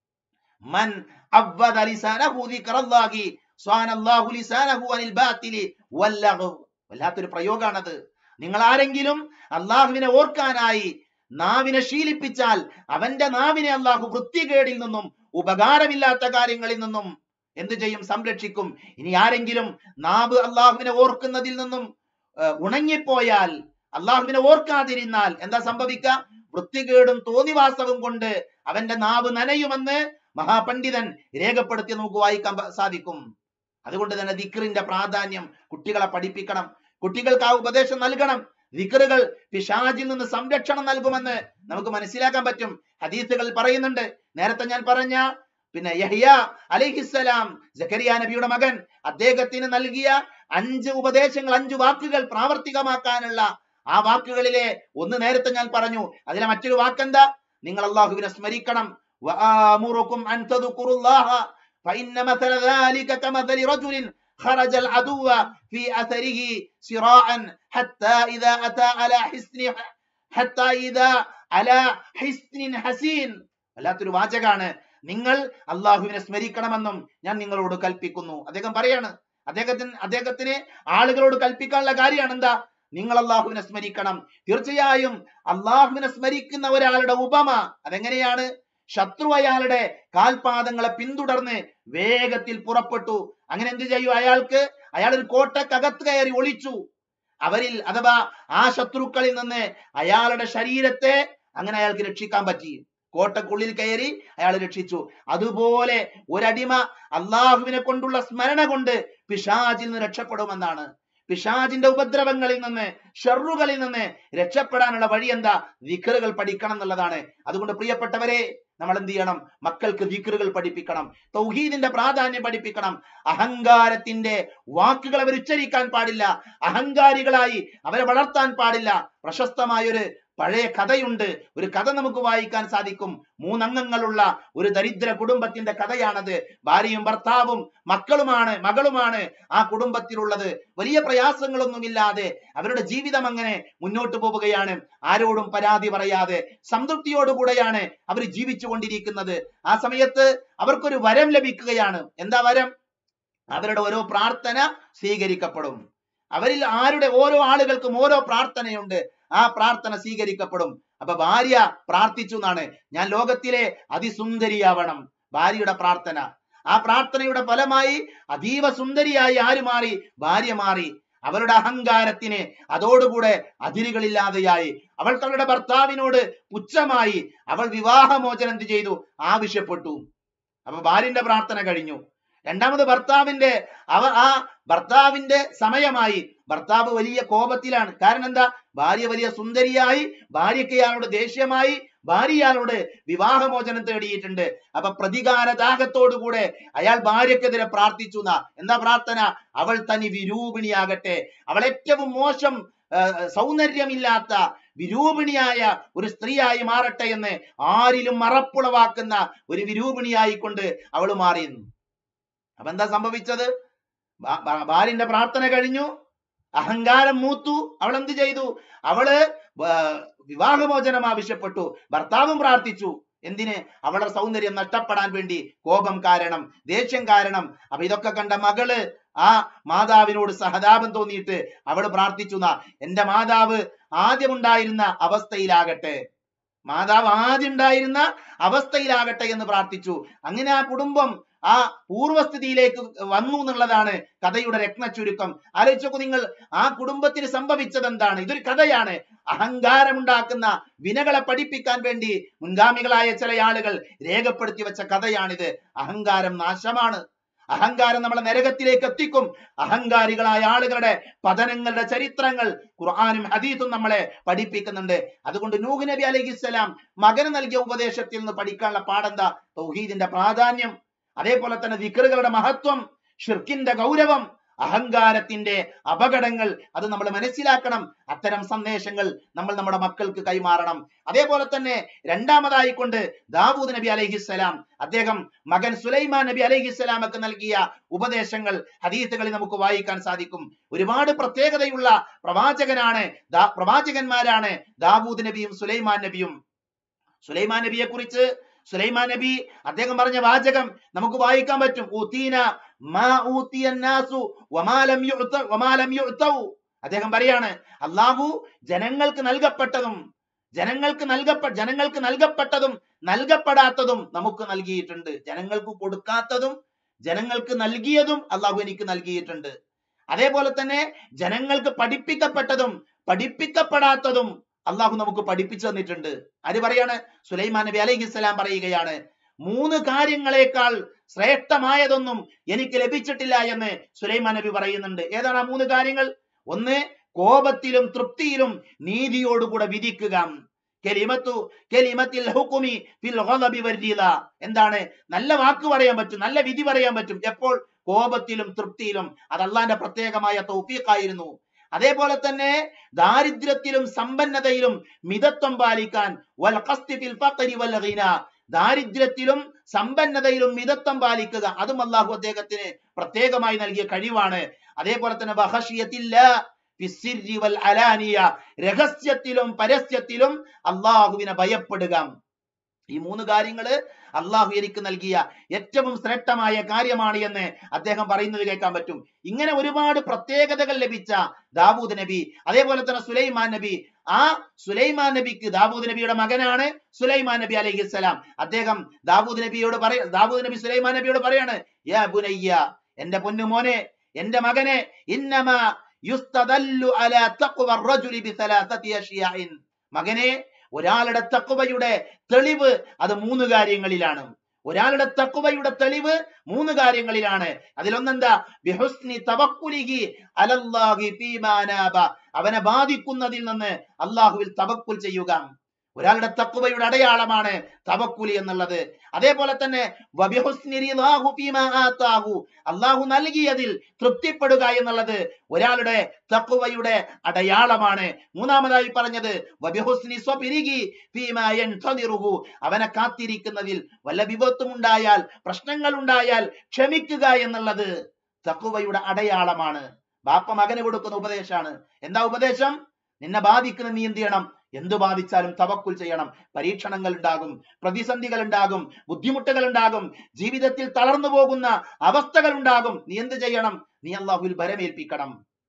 മൻ അവ്വദ ലിസാനഹു ദിക്റല്ലാഹി സ്വാനല്ലാഹു ലിസാനഹു അനിൽ ബാത്തിലി വല്ലഗു വല്ലാത്തൊരു പ്രയോഗമാണത് നിങ്ങൾ ആരെങ്കിലും അള്ളാഹുവിനെ ഓർക്കാനായി നാവിനെ ശീലിപ്പിച്ചാൽ അവന്റെ നാവിനെ അള്ളാഹു വൃത്തികേടിൽ നിന്നും ഉപകാരമില്ലാത്ത കാര്യങ്ങളിൽ നിന്നും എന്ത് ചെയ്യും സംരക്ഷിക്കും ഇനി ആരെങ്കിലും നാവ് അള്ളാഹുവിനെ ഓർക്കുന്നതിൽ നിന്നും ഏർ, ഉണങ്ങിപ്പോയാൽ അള്ളാഹുവിനെ ഓർക്കാതിരുന്നാൽ എന്താ സംഭവിക്ക വൃത്തികേടും തോന്നിവാസവും കൊണ്ട് അവന്റെ നാവ് നനയുമെന്ന് മഹാപണ്ഡിതൻ രേഖപ്പെടുത്തി നമുക്ക് വായിക്കാൻ പ- സാധിക്കും അതുകൊണ്ട് തന്നെ ദിക്റിന്റെ പ്രാധാന്യം കുട്ടികളെ പഠിപ്പിക്കണം കുട്ടികൾക്ക് ആ ഉപദേശം നൽകണം ദിക്റുകൾ പിശാചിൽ നിന്ന് സംരക്ഷണം നൽകുമെന്ന് നമുക്ക് മനസ്സിലാക്കാൻ പറ്റും ഹദീസുകൾ പറയുന്നുണ്ട് നേരത്തെ ഞാൻ പറഞ്ഞ പിന്നെ യഹ്യ അലൈഹിസ്സലാം ജക്കരിയ നബിയുടെ മകൻ അദ്ദേഹത്തിന് നൽകിയ അഞ്ച് ഉപദേശങ്ങൾ അഞ്ച് വാക്കുകൾ പ്രാവർത്തികമാക്കാനുള്ള ആ വാക്കുകളിലെ ഒന്ന് നേരത്തെ ഞാൻ പറഞ്ഞു അതിലെ മറ്റൊരു വാക്കെന്താ നിങ്ങൾ അള്ളാഹുവിനെ സ്മരിക്കണം وآمركم أن تذكروا الله فإن مثل ذلك كمثل رجل خرج العدو في أثره سراعا حتى إذا أتى على حسن حتى إذا على حسن حسين വല്ലാത്തൊരു വാചകാണ് നിങ്ങൾ അള്ളാഹുവിനെ സ്മരിക്കണമെന്നും ഞാൻ നിങ്ങളോട് കൽപ്പിക്കുന്നു അദ്ദേഹം പറയാണ് അദ്ദേഹത്തിന് അദ്ദേഹത്തിന് ആളുകളോട് കൽപ്പിക്കാനുള്ള കാര്യമാണ് എന്താ നിങ്ങൾ അള്ളാഹുവിനെ സ്മരിക്കണം തീർച്ചയായും അള്ളാഹുവിനെ സ്മരിക്കുന്ന ഒരാളുടെ ഉപമ അതെങ്ങനെയാണ് ശത്രു അയാളുടെ കാൽപാദങ്ങളെ പിന്തുടർന്ന് വേഗത്തിൽ പുറപ്പെട്ടു അങ്ങനെ എന്ത് ചെയ്യും അയാൾക്ക് അയാൾ ഒരു കോട്ടക്കകത്ത് കയറി ഒളിച്ചു അവരിൽ അഥവാ ആ ശത്രുക്കളിൽ നിന്ന് അയാളുടെ ശരീരത്തെ അങ്ങനെ അയാൾക്ക് രക്ഷിക്കാൻ പറ്റി കോട്ടക്കുള്ളിൽ കയറി അയാൾ രക്ഷിച്ചു അതുപോലെ ഒരടിമ അള്ളാഹുവിനെ കൊണ്ടുള്ള സ്മരണ കൊണ്ട് പിശാചിൽ നിന്ന് രക്ഷപ്പെടുമെന്നാണ് പിശാചിന്റെ ഉപദ്രവങ്ങളിൽ നിന്ന് ഷെറുകളിൽ നിന്ന് രക്ഷപ്പെടാനുള്ള വഴി എന്താ വിക്കറുകൾ പഠിക്കണം എന്നുള്ളതാണ് അതുകൊണ്ട് പ്രിയപ്പെട്ടവരെ നമ്മൾ എന്ത് ചെയ്യണം മക്കൾക്ക് വിക്കറുകൾ പഠിപ്പിക്കണം തൗഹീദിന്റെ പ്രാധാന്യം പഠിപ്പിക്കണം അഹങ്കാരത്തിന്റെ വാക്കുകൾ അവർ ഉച്ചരിക്കാൻ പാടില്ല അഹങ്കാരികളായി അവരെ വളർത്താൻ പാടില്ല പ്രശസ്തമായൊരു പഴയ കഥയുണ്ട് ഒരു കഥ നമുക്ക് വായിക്കാൻ സാധിക്കും മൂന്നംഗങ്ങളുള്ള ഒരു ദരിദ്ര കുടുംബത്തിന്റെ കഥയാണത് ഭാര്യയും ഭർത്താവും മക്കളുമാണ് മകളുമാണ് ആ കുടുംബത്തിലുള്ളത് വലിയ പ്രയാസങ്ങളൊന്നുമില്ലാതെ അവരുടെ ജീവിതം അങ്ങനെ മുന്നോട്ട് പോവുകയാണ് ആരോടും പരാതി പറയാതെ സംതൃപ്തിയോടുകൂടെയാണ് അവർ ജീവിച്ചു കൊണ്ടിരിക്കുന്നത് ആ സമയത്ത് അവർക്കൊരു വരം ലഭിക്കുകയാണ് എന്താ വരം അവരുടെ ഓരോ പ്രാർത്ഥന സ്വീകരിക്കപ്പെടും അവരിൽ ആരുടെ ഓരോ ആളുകൾക്കും ഓരോ പ്രാർത്ഥനയുണ്ട് ആ പ്രാർത്ഥന സ്വീകരിക്കപ്പെടും അപ്പൊ ഭാര്യ പ്രാർത്ഥിച്ചു എന്നാണ് ഞാൻ ലോകത്തിലെ അതിസുന്ദരിയാവണം ഭാര്യയുടെ പ്രാർത്ഥന ആ പ്രാർത്ഥനയുടെ ഫലമായി അതീവ സുന്ദരിയായി ആര് മാറി ഭാര്യ മാറി അവരുടെ അഹങ്കാരത്തിന് അതോടുകൂടെ അതിരുകളില്ലാതെയായി അവൾ തങ്ങളുടെ ഭർത്താവിനോട് പുച്ഛമായി അവൾ വിവാഹമോചനം എന്ത് ചെയ്തു ആവശ്യപ്പെട്ടു അപ്പൊ ഭാര്യന്റെ പ്രാർത്ഥന കഴിഞ്ഞു രണ്ടാമത് ഭർത്താവിന്റെ അവ ആ ഭർത്താവിന്റെ സമയമായി ഭർത്താവ് വലിയ കോപത്തിലാണ് കാരണം എന്താ ഭാര്യ വലിയ സുന്ദരിയായി ഭാര്യയ്ക്ക് ഇയാളോട് ദേഷ്യമായി ഭാര്യ ഇയാളോട് വിവാഹമോചനം തേടിയിട്ടുണ്ട് അപ്പൊ പ്രതികാര ദാഹത്തോടുകൂടെ അയാൾ ഭാര്യക്കെതിരെ പ്രാർത്ഥിച്ചു എന്നാ എന്താ പ്രാർത്ഥന അവൾ തനി വിരൂപിണിയാകട്ടെ അവൾ ഏറ്റവും മോശം ആ, സൗന്ദര്യമില്ലാത്ത വിരൂപിണിയായ ഒരു സ്ത്രീയായി മാറട്ടെ എന്ന് ആരിലും മറപ്പുളവാക്കുന്ന ഒരു വിരൂപിണിയായി കൊണ്ട് അവൾ മാറിയെന്നു അപ്പൊ എന്താ സംഭവിച്ചത് ഭാ- ഭാ- ഭാര്യന്റെ പ്രാർത്ഥന കഴിഞ്ഞു അഹങ്കാരം മൂത്തു അവൾ എന്ത് ചെയ്തു അവള് വ- വിവാഹമോചനം ആവശ്യപ്പെട്ടു ഭർത്താവും പ്രാർത്ഥിച്ചു എന്തിന് അവളുടെ സൗന്ദര്യം നഷ്ടപ്പെടാൻ വേണ്ടി കോപം കാരണം ദേഷ്യം കാരണം അപ്പൊ ഇതൊക്കെ കണ്ട മകള് ആ മാതാവിനോട് സഹതാപം തോന്നിയിട്ട് അവൾ പ്രാർത്ഥിച്ചു എന്നാ എന്റെ മാതാവ് ആദ്യമുണ്ടായിരുന്ന അവസ്ഥയിലാകട്ടെ മാതാവ് ആദ്യം ഉണ്ടായിരുന്ന അവസ്ഥയിലാകട്ടെ എന്ന് പ്രാർത്ഥിച്ചു അങ്ങനെ ആ കുടുംബം ആ പൂർവസ്ഥിതിയിലേക്ക് വന്നു എന്നുള്ളതാണ് കഥയുടെ രത്നച്ചുരുക്കം ആലോചിച്ചോക്കൂ നിങ്ങൾ ആ കുടുംബത്തിന് സംഭവിച്ചത് എന്താണ് ഇതൊരു കഥയാണ് അഹങ്കാരമുണ്ടാക്കുന്ന വിനകളെ പഠിപ്പിക്കാൻ വേണ്ടി മുൻഗാമികളായ ചില ആളുകൾ രേഖപ്പെടുത്തി വെച്ച കഥയാണിത് അഹങ്കാരം നാശമാണ് അഹങ്കാരം നമ്മളെ നരകത്തിലേക്ക് എത്തിക്കും അഹങ്കാരികളായ ആളുകളുടെ പതനങ്ങളുടെ ചരിത്രങ്ങൾ ഖുർആാനും ഹദീസും നമ്മളെ പഠിപ്പിക്കുന്നുണ്ട് അതുകൊണ്ട് നൂഹ് നബി അലൈഹിസ്സലാം മകന് നൽകിയ ഉപദേശത്തിൽ നിന്ന് പഠിക്കാനുള്ള പാടെന്താ തൗഹീദിന്റെ പ്രാധാന്യം അതേപോലെ തന്നെ ദിക്കറുകളുടെ മഹത്വം ഷിർക്കിന്റെ ഗൗരവം അഹങ്കാരത്തിന്റെ അപകടങ്ങൾ അത് നമ്മൾ മനസ്സിലാക്കണം അത്തരം സന്ദേശങ്ങൾ നമ്മൾ നമ്മുടെ മക്കൾക്ക് കൈമാറണം അതേപോലെ തന്നെ രണ്ടാമതായി കൊണ്ട് ദാവൂദ് നബി അലൈഹിസ്സലാം അദ്ദേഹം മകൻ സുലൈമാൻ നബി അലൈഹിസ്സലാമക്ക് നൽകിയ ഉപദേശങ്ങൾ ഹദീസുകളിൽ നമുക്ക് വായിക്കാൻ സാധിക്കും ഒരുപാട് പ്രത്യേകതയുള്ള പ്രവാചകനാണ് ദാ- പ്രവാചകന്മാരാണ് ദാവൂദ് നബിയും സുലൈമാൻ നബിയും സുലൈമാൻ നബിയെ കുറിച്ച് സുലൈമാൻ നബി അദ്ദേഹം പറഞ്ഞ വാചകം നമുക്ക് വായിക്കാൻ പറ്റും ഊതീന മാ ഊതിയ നാസു വമാ ലം യുഅത വമാ ലം യുഅതൗ അദ്ദേഹം പറയാണ് അള്ളാഹു ജനങ്ങൾക്ക് നൽകപ്പെട്ടതും ജനങ്ങൾക്ക് നൽകപ്പെ ജനങ്ങൾക്ക് നൽകപ്പെട്ടതും നൽകപ്പെടാത്തതും നമുക്ക് നൽകിയിട്ടുണ്ട് ജനങ്ങൾക്ക് കൊടുക്കാത്തതും ജനങ്ങൾക്ക് നൽകിയതും അള്ളാഹു എനിക്ക് നൽകിയിട്ടുണ്ട് അതേപോലെ തന്നെ ജനങ്ങൾക്ക് പഠിപ്പിക്കപ്പെട്ടതും പഠിപ്പിക്കപ്പെടാത്തതും അള്ളാഹു നമുക്ക് പഠിപ്പിച്ചു തന്നിട്ടുണ്ട് ആര് പറയാണ് സുലൈമാൻ നബി അലൈഹിസ്സലാം പറയുകയാണ് മൂന്ന് കാര്യങ്ങളെക്കാൾ ശ്രേഷ്ഠമായതൊന്നും എനിക്ക് ലഭിച്ചിട്ടില്ല എന്ന് സുലൈമാൻ നബി പറയുന്നുണ്ട് ഏതാണ് ആ മൂന്ന് കാര്യങ്ങൾ ഒന്ന് കോപത്തിലും തൃപ്തിയിലും നീതിയോടുകൂടെ വിധിക്കുക കെലിമത്തു കെലിമത്തിൽ ഹുക്കുമി ഫിൽ ഗളബി വരീദ എന്താണ് നല്ല വാക്ക് പറയാൻ പറ്റും നല്ല വിധി പറയാൻ പറ്റും എപ്പോൾ കോപത്തിലും തൃപ്തിയിലും അത് അള്ളാന്റെ പ്രത്യേകമായ തൗഫീഖായിരുന്നു അതേപോലെ തന്നെ ദാരിദ്ര്യത്തിലും സമ്പന്നതയിലും മിതത്വം പാലിക്കാൻ വൽ ഖസ്തി ഫിൽ ഫഖരി വൽ ഗിന ദാരിദ്ര്യത്തിലും സമ്പന്നതയിലും മിതത്വം പാലിക്കുക അതും അള്ളാഹു അദ്ദേഹത്തിന് പ്രത്യേകമായി നൽകിയ കഴിവാണ് അതേപോലെ തന്നെ വഹഷിയത്തില്ല ഫിസ്സിരി വൽ അലാനിയ രഹസ്യത്തിലും പരസ്യത്തിലും അള്ളാഹുവിനെ ഭയപ്പെടുക ഈ മൂന്ന് കാര്യങ്ങള് അള്ളാഹു എനിക്ക് നൽകിയ ഏറ്റവും ശ്രേഷ്ഠമായ കാര്യമാണ് എന്ന് അദ്ദേഹം പറയുന്നത് കേൾക്കാൻ പറ്റും ഇങ്ങനെ ഒരുപാട് പ്രത്യേകതകൾ ലഭിച്ച ദാവൂദ് നബി അതേപോലെ തന്നെ സുലൈമാൻ നബി ആ സുലൈമാൻ നബിക്ക് ദാവൂദ് നബിയുടെ മകനാണ് സുലൈമാൻ നബി അലൈഹിസ്സലാം അദ്ദേഹം ദാവൂദ് നബിയോട് പറയ ദാവൂദ് നബി സുലൈമാൻ നബിയോട് പറയാണ് യാ ബുനയ്യ എന്റെ പൊന്നുമോനെ എന്റെ മകനെ ഇന്നമ യുസ്തദല്ലു അലാ തഖ്വ الرجل بثلاثه اشياء മകനെ ഒരാളുടെ തഖ്വയുടെ തെളിവ് അത് മൂന്ന് കാര്യങ്ങളിലാണ് ഒരാളുടെ തഖ്വയുടെ തെളിവ് മൂന്ന് കാര്യങ്ങളിലാണ് അതിലൊന്നെന്താ ബിഹുസ്നി തവക്കുലിഹി അലല്ലാഹി ഫീമാ നാബ അവനെ ബാധിക്കുന്നതിൽ നിന്ന് അള്ളാഹുവിൽ തവക്കുൽ ചെയ്യുക ഒരാളുടെ തക്കുവയുടെ അടയാളമാണ് തവക്കുലി എന്നുള്ളത് അതേപോലെ തന്നെ വബിഹുസ്നി റിളാഹു ഫീമാ ആതാഹു അള്ളാഹു നൽകിയതിൽ തൃപ്തിപ്പെടുക എന്നുള്ളത് ഒരാളുടെ തക്കുവയുടെ അടയാളമാണ് മൂന്നാമതായി പറഞ്ഞത് വബിഹുസ്നി സ്വബിരിഹി ഫീമാ യൻതദിറുഹു അവനെ കാത്തിരിക്കുന്നതിൽ വല്ല വിപത്തും ഉണ്ടായാൽ പ്രശ്നങ്ങൾ ഉണ്ടായാൽ ക്ഷമിക്കുക എന്നുള്ളത് തക്കുവയുടെ അടയാളമാണ് ബാപ്പ മകന് കൊടുക്കുന്ന ഉപദേശമാണ് എന്താ ഉപദേശം നിന്നെ ബാധിക്കുന്ന നീ എന്ത് ചെയ്യണം എന്ത് ബാധിച്ചാലും തവക്കുൽ ചെയ്യണം പരീക്ഷണങ്ങൾ ഉണ്ടാകും പ്രതിസന്ധികൾ ഉണ്ടാകും ബുദ്ധിമുട്ടുകൾ ഉണ്ടാകും ജീവിതത്തിൽ തളർന്നു പോകുന്ന അവസ്ഥകൾ ഉണ്ടാകും നീ എന്ത് ചെയ്യണം നീ അള്ളാഹുവിൽ ഭരമേൽപ്പിക്കണം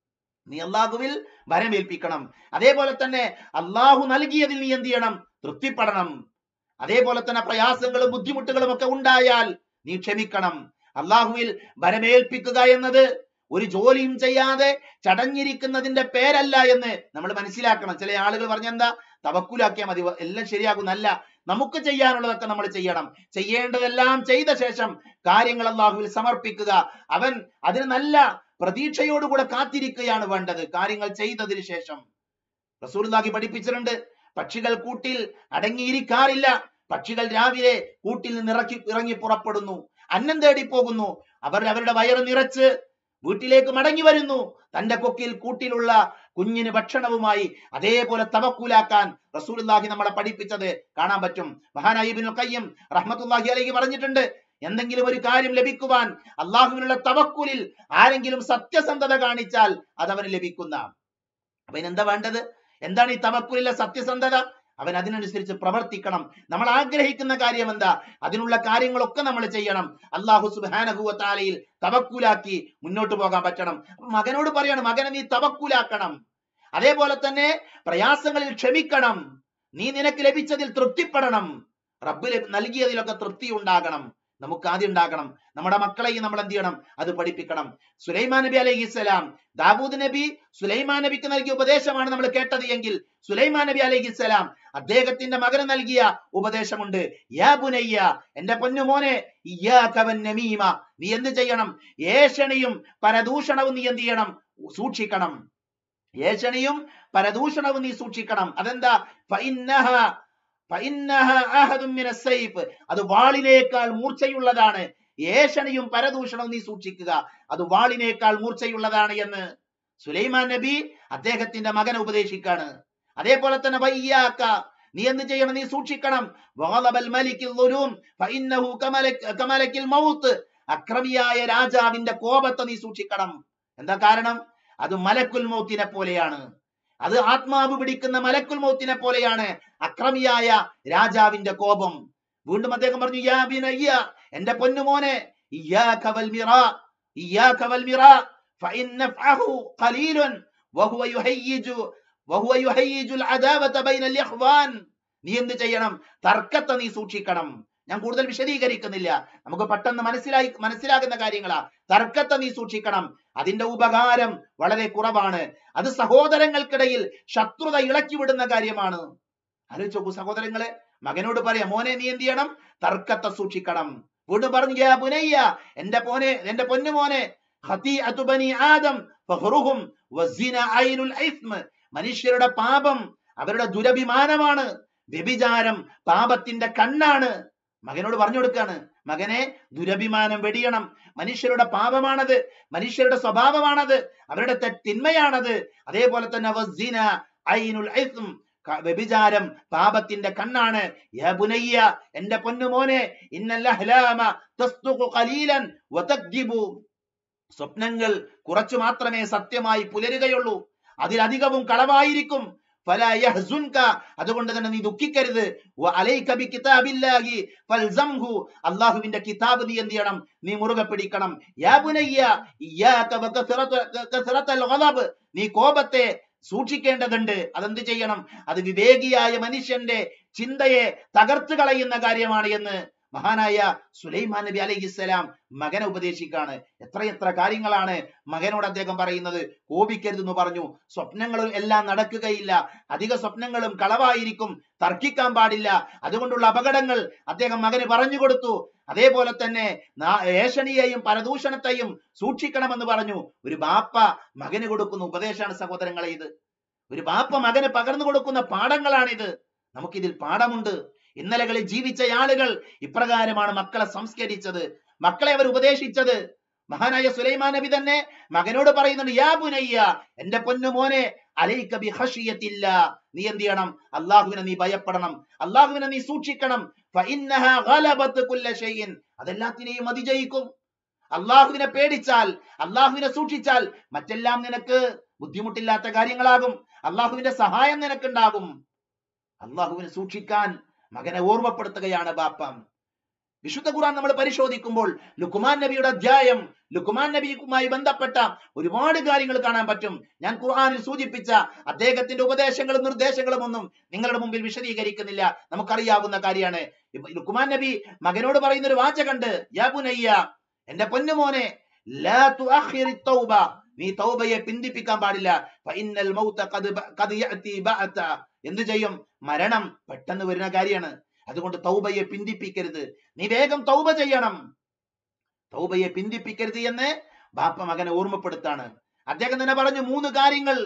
നീ അള്ളാഹുവിൽ ഭരമേൽപ്പിക്കണം അതേപോലെ തന്നെ അള്ളാഹു നൽകിയതിൽ നീ എന്ത് ചെയ്യണം തൃപ്തിപ്പെടണം അതേപോലെ തന്നെ പ്രയാസങ്ങളും ബുദ്ധിമുട്ടുകളും ഒക്കെ ഉണ്ടായാൽ നീ ക്ഷമിക്കണം അള്ളാഹുവിൽ ഭരമേൽപ്പിക്കുക എന്നത് ഒരു ജോലിയും ചെയ്യാതെ ചടഞ്ഞിരിക്കുന്നതിന്റെ പേരല്ല എന്ന് നമ്മൾ മനസ്സിലാക്കണം ചില ആളുകൾ പറഞ്ഞെന്താ തവക്കുലാക്കിയാൽ മതി എല്ലാം ശരിയാകും അല്ല നമുക്ക് ചെയ്യാനുള്ളതൊക്കെ നമ്മൾ ചെയ്യണം ചെയ്യേണ്ടതെല്ലാം ചെയ്ത ശേഷം കാര്യങ്ങൾ അള്ളാഹുവിൽ സമർപ്പിക്കുക അവൻ അതിന് നല്ല പ്രതീക്ഷയോടുകൂടെ കാത്തിരിക്കുകയാണ് വേണ്ടത് കാര്യങ്ങൾ ചെയ്തതിനു ശേഷം റസൂലുള്ളാഹി പഠിപ്പിച്ചിട്ടുണ്ട് പക്ഷികൾ കൂട്ടിൽ അടങ്ങിയിരിക്കാറില്ല പക്ഷികൾ രാവിലെ കൂട്ടിൽ നിന്ന് ഇറക്കി ഇറങ്ങി പുറപ്പെടുന്നു അന്നം തേടി പോകുന്നു അവർ അവരുടെ വയറ് നിറച്ച് വീട്ടിലേക്ക് മടങ്ങി വരുന്നു തന്റെ കൊക്കിൽ കൂട്ടിലുള്ള കുഞ്ഞിന് ഭക്ഷണവുമായി അതേപോലെ തവക്കൂലാക്കാൻ റസൂലുള്ളാഹി നമ്മളെ പഠിപ്പിച്ചത് കാണാൻ പറ്റും മഹാനായി ഇബ്നുൽ ഖയ്യിം റഹ്മത്തുള്ളാഹി അലൈഹി പറഞ്ഞിട്ടുണ്ട് എന്തെങ്കിലും ഒരു കാര്യം ലഭിക്കുവാൻ അള്ളാഹുവിനുള്ള തവക്കുലിൽ ആരെങ്കിലും സത്യസന്ധത കാണിച്ചാൽ അത് അവന് ലഭിക്കുന്ന അപ്പൊ ഇതിനെന്താ വേണ്ടത് എന്താണ് ഈ തവക്കുലിലെ സത്യസന്ധത അവൻ അതിനനുസരിച്ച് പ്രവർത്തിക്കണം നമ്മൾ ആഗ്രഹിക്കുന്ന കാര്യം എന്താ അതിനുള്ള കാര്യങ്ങളൊക്കെ നമ്മൾ ചെയ്യണം അള്ളാഹു സുബാനഹുവത്താലയിൽ തവക്കൂലാക്കി മുന്നോട്ട് പോകാൻ പറ്റണം അപ്പൊ മകനോട് പറയണം മകനെ നീ തവക്കൂലാക്കണം അതേപോലെ തന്നെ പ്രയാസങ്ങളിൽ ക്ഷമിക്കണം നീ നിനക്ക് ലഭിച്ചതിൽ തൃപ്തിപ്പെടണം റബ്ബ് ലഭി- നൽകിയതിലൊക്കെ തൃപ്തി ഉണ്ടാകണം നമുക്ക് ആദ്യം ഉണ്ടാകണം നമ്മുടെ മക്കളെയും നമ്മൾ എന്ത് ചെയ്യണം അത് പഠിപ്പിക്കണം സുലൈമാൻ നബി അലൈഹിസ്സലാം ദാവൂദ് നബി സുലൈമാൻ നബിക്ക് നൽകിയ ഉപദേശമാണ് നമ്മൾ കേട്ടത് എങ്കിൽ സുലൈമാൻ നബി അലൈഹിസ്സലാം അദ്ദേഹത്തിന്റെ മകന് നൽകിയ ഉപദേശമുണ്ട് യാ ബുനയ്യ എന്റെ പൊന്നുമോനെ ഇയ്യാക വന്നമീമ നീ എന്ത് ചെയ്യണം ഏഷണിയും പരദൂഷണവും നീ എന്ത് ചെയ്യണം സൂക്ഷിക്കണം ഏഷണിയും പരദൂഷണവും നീ സൂക്ഷിക്കണം അതെന്താ ഫഇന്നഹ ഫഇന്നഹ അഹദും മിനസ് സൈഫ് അത് വാളിനേക്കാൾ മൂർച്ചയുള്ളതാണ് ഏഷണിയും പരദൂഷണവും നീ സൂക്ഷിക്കുക അത് വാളിനേക്കാൾ മൂർച്ചയുള്ളതാണ് എന്ന് സുലൈമാൻ നബി അദ്ദേഹത്തിന്റെ മകനെ ഉപദേശിക്കാണ് അതേപോലെ തന്നെ വയ്യാക്ക നീ എന്ത് ചെയ്യണം നീ സൂക്ഷിക്കണം വഗളബൽ മലിക്കിൽ ദുലൂം ഫഇന്നഹു കമലക് കമലക്കിൽ മൗത്ത് അക്രമിയായ രാജാവിന്റെ കോപത്തെ നീ സൂക്ഷിക്കണം എന്താ കാരണം അത് മലക്കുൽ മൗത്തിനെ പോലെയാണ് അത് ആത്മാവ് പിടിക്കുന്ന മലക്കുൽ മൗത്തിനെ പോലെയാണ് അക്രമിയായ രാജാവിന്റെ കോപം വീണ്ടും അദ്ദേഹം പറഞ്ഞു യാ ബിനയ്യ എന്റെ പൊന്നുമോനെ ഇയ്യാക വൽ മിറാ ഇയ്യാക വൽ മിറാ ഫഇൻ നഫഅഹു ഖലീലുൻ വഹുവ യുഹയ്യിജു വഹുവ യുഹയ്യിജുൽ അദാവത ബൈനൽ ഇഖ്വാൻ നീ എന്ത് ചെയ്യണം തർക്കത്തെ നീ സൂക്ഷിക്കണം ഞാൻ കൂടുതൽ വിശദീകരിക്കുന്നില്ല നമുക്ക് പെട്ടെന്ന് മനസ്സിലായി മനസ്സിലാകുന്ന കാര്യങ്ങളാ തർക്കത്തെ നീ സൂക്ഷിക്കണം അതിന്റെ ഉപകാരം വളരെ കുറവാണ് അത് സഹോദരങ്ങൾക്കിടയിൽ ശത്രുത ഇളക്കി വിടുന്ന കാര്യമാണ് ആലോചിച്ച് നോക്കൂ സഹോദരങ്ങളെ മകനോട് പറയാം മോനെ നീ എന്ത് ചെയ്യണം തർക്കത്തെ സൂക്ഷിക്കണം വീണ്ടും പറഞ്ഞു "യാ ബുനയ്യ എന്റെ പോനെ എന്റെ പൊന്നു മോനെ ഖതീഅതു ബനി ആദം ഫഖ്റുഹും വസിന ഐനുൽ ഇസ്മ മനുഷ്യരുടെ പാപം അവരുടെ ദുരഭിമാനമാണ് വ്യഭിചാരം പാപത്തിന്റെ കണ്ണാണ് മകനോട് പറഞ്ഞു കൊടുക്കാണ് മകനെ ദുരഭിമാനം വെടിയണം മനുഷ്യരുടെ പാപമാണത് മനുഷ്യരുടെ സ്വഭാവമാണത് അവരുടെ തെ- തിന്മയാണത് അതേപോലെ തന്നെ വസ്സിന ഐനുൽ ഇസ്ം ക- വ്യഭിചാരം പാപത്തിന്റെ കണ്ണാണ് യാ ബുനയ്യ എന്റെ പൊന്നുമോനെ ഇന്നൽ അഹ്ലാമ തസ്തുഖു ഖലീലൻ വതക്ദിബു സ്വപ്നങ്ങൾ കുറച്ചു മാത്രമേ സത്യമായി പുലരുകയുള്ളൂ അതിലധികവും കളവായിരിക്കും ഫലാ യഹ്സുൻക അതുകൊണ്ട് തന്നെ നീ ദുഃഖിക്കരുത് വ അലൈക ബികിതാബില്ലാഹി ഫൽസംഹു അല്ലാഹുവിന്റെ കിതാബ് നീ എന്ത് ചെയ്യണം നീ മുറുകെ പിടിക്കണം യാ ബുനയ്യ ഇയ്യാക വകസറത കസറത്തൽ ഗളബ് നീ കോപത്തെ സൂക്ഷിക്കേണ്ടതുണ്ട് അതെന്ത് ചെയ്യണം അത് വിവേകിയായ മനുഷ്യന്റെ ചിന്തയെ തകർത്ത് കളയുന്ന കാര്യമാണ് എന്ന് മഹാനായ സുലൈമാൻ നബി അലൈഹിസ്സലാം മകനെ ഉപദേശിക്കാണ് എത്രയെത്ര കാര്യങ്ങളാണ് മകനോട് അദ്ദേഹം പറയുന്നത് കോപിക്കരുതെന്ന് പറഞ്ഞു സ്വപ്നങ്ങളും എല്ലാം നടക്കുകയില്ല അധിക സ്വപ്നങ്ങളും കളവായിരിക്കും തർക്കിക്കാൻ പാടില്ല അതുകൊണ്ടുള്ള അപകടങ്ങൾ അദ്ദേഹം മകന് പറഞ്ഞു കൊടുത്തു അതേപോലെ തന്നെ നാ- ഏഷണിയെയും പരദൂഷണത്തെയും സൂക്ഷിക്കണമെന്ന് പറഞ്ഞു ഒരു ബാപ്പ മകന് കൊടുക്കുന്ന ഉപദേശമാണ് സഹോദരങ്ങളെ ഇത് ഒരു ബാപ്പ മകന് പകർന്നു കൊടുക്കുന്ന പാഠങ്ങളാണിത് നമുക്കിതിൽ പാഠമുണ്ട് ഇന്നലകളിൽ ജീവിച്ച ആളുകൾ ഇപ്രകാരമാണ് മക്കളെ സംസ്കരിച്ചത് മക്കളെ അവർ ഉപദേശിച്ചത് മഹാനായ സുലൈമാൻ നബി തന്നെ മകനോട് പറയുന്നുണ്ട് യാ ബുനയ്യ എന്റെ പൊന്നു മോനെ അലൈക ബി ഖശിയത്തില്ല നീ എന്ത് ചെയ്യണം അള്ളാഹുവിനെ നീ ഭയപ്പെടണം അള്ളാഹുവിനെ നീ സൂക്ഷിക്കണം ഫഇന്നഹ ഗലബത്ത് കുല്ല ഷൈഇൻ അതെല്ലാത്തിനെയും അതിജയിക്കും അള്ളാഹുവിനെ പേടിച്ചാൽ അള്ളാഹുവിനെ സൂക്ഷിച്ചാൽ മറ്റെല്ലാം നിനക്ക് ബുദ്ധിമുട്ടില്ലാത്ത കാര്യങ്ങളാകും അള്ളാഹുവിന്റെ സഹായം നിനക്കുണ്ടാകും അള്ളാഹുവിനെ സൂക്ഷിക്കാൻ മകനെ ഓർമ്മപ്പെടുത്തുകയാണ് ബാപ്പം വിശുദ്ധ ഖുർആൻ നമ്മൾ പരിശോധിക്കുമ്പോൾ ലുക്കുമാൻ നബിയുടെ അധ്യായം ലുക്കുമാൻ നബിയുമായി ബന്ധപ്പെട്ട ഒരുപാട് കാര്യങ്ങൾ കാണാൻ പറ്റും ഞാൻ ഖുർആനിൽ സൂചിപ്പിച്ച അദ്ദേഹത്തിന്റെ ഉപദേശങ്ങളും നിർദ്ദേശങ്ങളും ഒന്നും നിങ്ങളുടെ മുമ്പിൽ വിശദീകരിക്കുന്നില്ല നമുക്കറിയാവുന്ന കാര്യമാണ് ഇപ്പൊ ലുക്കുമാൻ നബി മകനോട് പറയുന്ന ഒരു വാചകണ്ട് യാ ബുനയ്യ എന്റെ പൊന്നുമോനെ ലാ തുഅഖിരി തൗബ നീ തൗബയെ പിന്തിപ്പിക്കാൻ പാടില്ല ഫഇന്നൽ മൗത ഖദ് ബ- ഖദ് യഅതി ബഅത എന്തു ചെയ്യും മരണം പെട്ടെന്ന് വരുന്ന കാര്യമാണ് അതുകൊണ്ട് തൗബയെ പിന്തിപ്പിക്കരുത് നീ വേഗം തൗബ ചെയ്യണം തൗബയെ പിന്തിപ്പിക്കരുത് എന്ന് ബാപ്പ മകനെ ഓർമ്മപ്പെടുത്താണ് അദ്ദേഹം തന്നെ പറഞ്ഞു മൂന്ന് കാര്യങ്ങൾ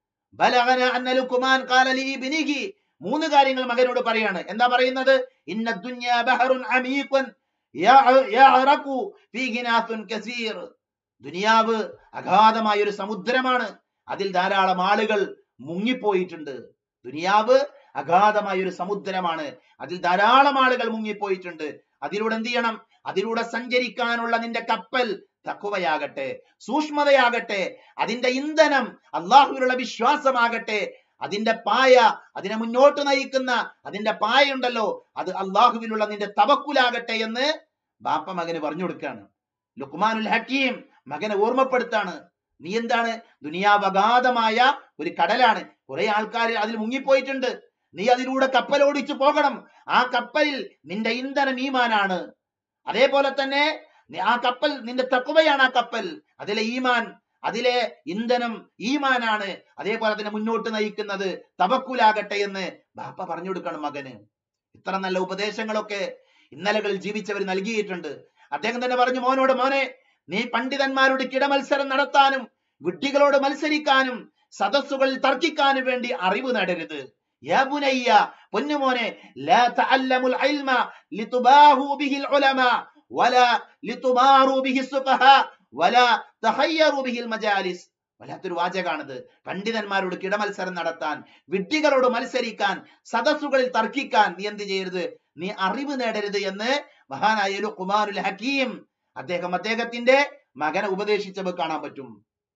ബലഗന അന്ന ലുക്മാൻ ഖാല ലി ഇബ്നിഹി മൂന്ന് കാര്യങ്ങൾ മകനോട് പറയാണ് എന്താ പറയുന്നത് ഇന്ന ദുനിയ ബഹറുൻ അമീഖുൻ യഅ- യഅറഖു ഫീഹി നാസുൻ കസീർ ദുനിയാവ് അഗാധമായ ഒരു സമുദ്രമാണ് അതിൽ ധാരാളം ആളുകൾ മുങ്ങിപ്പോയിട്ടുണ്ട് ദുനിയാവ് അഗാധമായ ഒരു സമുദ്രമാണ് അതിൽ ധാരാളം ആളുകൾ മുങ്ങിപ്പോയിട്ടുണ്ട് അതിലൂടെ എന്ത് ചെയ്യണം അതിലൂടെ സഞ്ചരിക്കാനുള്ള നിന്റെ കപ്പൽ തക്കുവയാകട്ടെ സൂക്ഷ്മതയാകട്ടെ അതിന്റെ ഇന്ധനം അള്ളാഹുവിലുള്ള വിശ്വാസമാകട്ടെ അതിന്റെ പായ അതിനെ മുന്നോട്ട് നയിക്കുന്ന അതിന്റെ പായ ഉണ്ടല്ലോ അത് അള്ളാഹുവിലുള്ള നിന്റെ തവക്കുലാകട്ടെ എന്ന് ബാപ്പ മകന് പറഞ്ഞു കൊടുക്കുകയാണ് ലുക്മാനുൽ ഹക്കീം മകനെ ഓർമ്മപ്പെടുത്താണ് നീ എന്താണ് ദുനിയാവ് അഗാധമായ ഒരു കടലാണ് കുറെ ആൾക്കാർ അതിൽ മുങ്ങിപ്പോയിട്ടുണ്ട് നീ അതിലൂടെ കപ്പൽ ഓടിച്ചു പോകണം ആ കപ്പലിൽ നിന്റെ ഇന്ധനം ഈമാനാണ് അതേപോലെ തന്നെ നി- ആ കപ്പൽ നിന്റെ തക്കുവയാണ് ആ കപ്പൽ അതിലെ ഈമാൻ അതിലെ ഇന്ധനം ഈമാനാണ് അതേപോലെ തന്നെ മുന്നോട്ട് നയിക്കുന്നത് തവക്കുലാകട്ടെ എന്ന് ബാപ്പ പറഞ്ഞു കൊടുക്കണം മകന് ഇത്ര നല്ല ഉപദേശങ്ങളൊക്കെ ഇന്നലകളിൽ ജീവിച്ചവർ നൽകിയിട്ടുണ്ട് അദ്ദേഹം തന്നെ പറഞ്ഞു മോനോട് മോനെ നീ പണ്ഡിതന്മാരോട് കിടമത്സരം നടത്താനും വിഡ്ഢികളോട് മത്സരിക്കാനും സദസ്സുകളിൽ തർക്കിക്കാനും വേണ്ടി അറിവ് നേടരുത് യാ ബുനയ്യ പൊന്നുമോനെ ലാ തഅല്ലമുൽ ഇൽമ ലിതുബാഹു ബിഹിൽ ഉലമ വലാ ലിതുമാറു ബിഹി സുഫഹ വലാ തഹയ്യറു ബിഹിൽ മജാലിസ് വല്ലാത്തൊരു വാചകാണിത് പണ്ഡിതന്മാരോട് കിടമത്സരം നടത്താൻ വിഡ്ഢികളോട് മത്സരിക്കാൻ സദസ്സുകളിൽ തർക്കിക്കാൻ നീ എന്ത് ചെയ്യരുത് നീ അറിവ് നേടരുത് എന്ന് മഹാനായ ലുഖ്മാനുൽ ഹക്കീം അദ്ദേഹം അദ്ദേഹത്തിന്റെ മകനെ ഉപദേശിച്ചത് കാണാൻ പറ്റും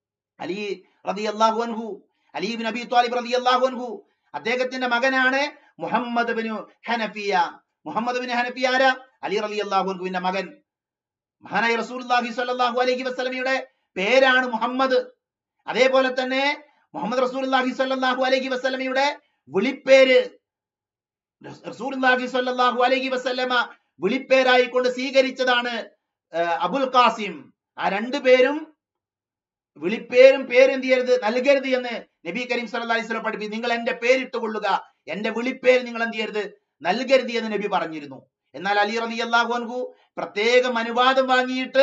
അലി റളിയല്ലാഹു അൻഹു അലി ബിൻ അബി ത്വാലിബ് റളിയല്ലാഹു അൻഹു അദ്ദേഹത്തിന്റെ മകനാണ് Muhammad bin Hanafiya Muhammad bin Hanafiya ആരാ അലി റളിയല്ലാഹു അൻഹുവിന്റെ മകൻ മഹാനായ റസൂലുള്ളാഹി സ്വല്ലല്ലാഹു അലൈഹി വസല്ലമയുടെ പേരാണ് മുഹമ്മദ് അതേപോലെ തന്നെ മുഹമ്മദ് റസൂലുള്ളാഹി സ്വല്ലല്ലാഹു അലൈഹി വസല്ലമയുടെ വിളിപ്പേര് റസൂലുള്ളാഹി സ്വല്ലല്ലാഹു അലൈഹി വസല്ലമ വിളിപ്പേരായി കൊണ്ട് സ്വീകരിച്ചതാണ് ആ, അബുൽ ഖാസിം ആ രണ്ടു പേരും വിളിപ്പേരും പേരെന്ത് ചെയ്യരുത് നൽകരുത് എന്ന് നബി കരീം സല്ലല്ലാഹു അലൈഹി വസല്ലം പഠിപ്പിച്ചു നിങ്ങൾ എന്റെ പേരിട്ട് കൊള്ളുക എന്റെ വിളിപ്പേര് നിങ്ങൾ എന്ത് ചെയ്യരുത് നൽകരുത് എന്ന് നബി പറഞ്ഞിരുന്നു എന്നാൽ അലി റളിയല്ലാഹു അൻഹു പ്രത്യേകം അനുവാദം വാങ്ങിയിട്ട്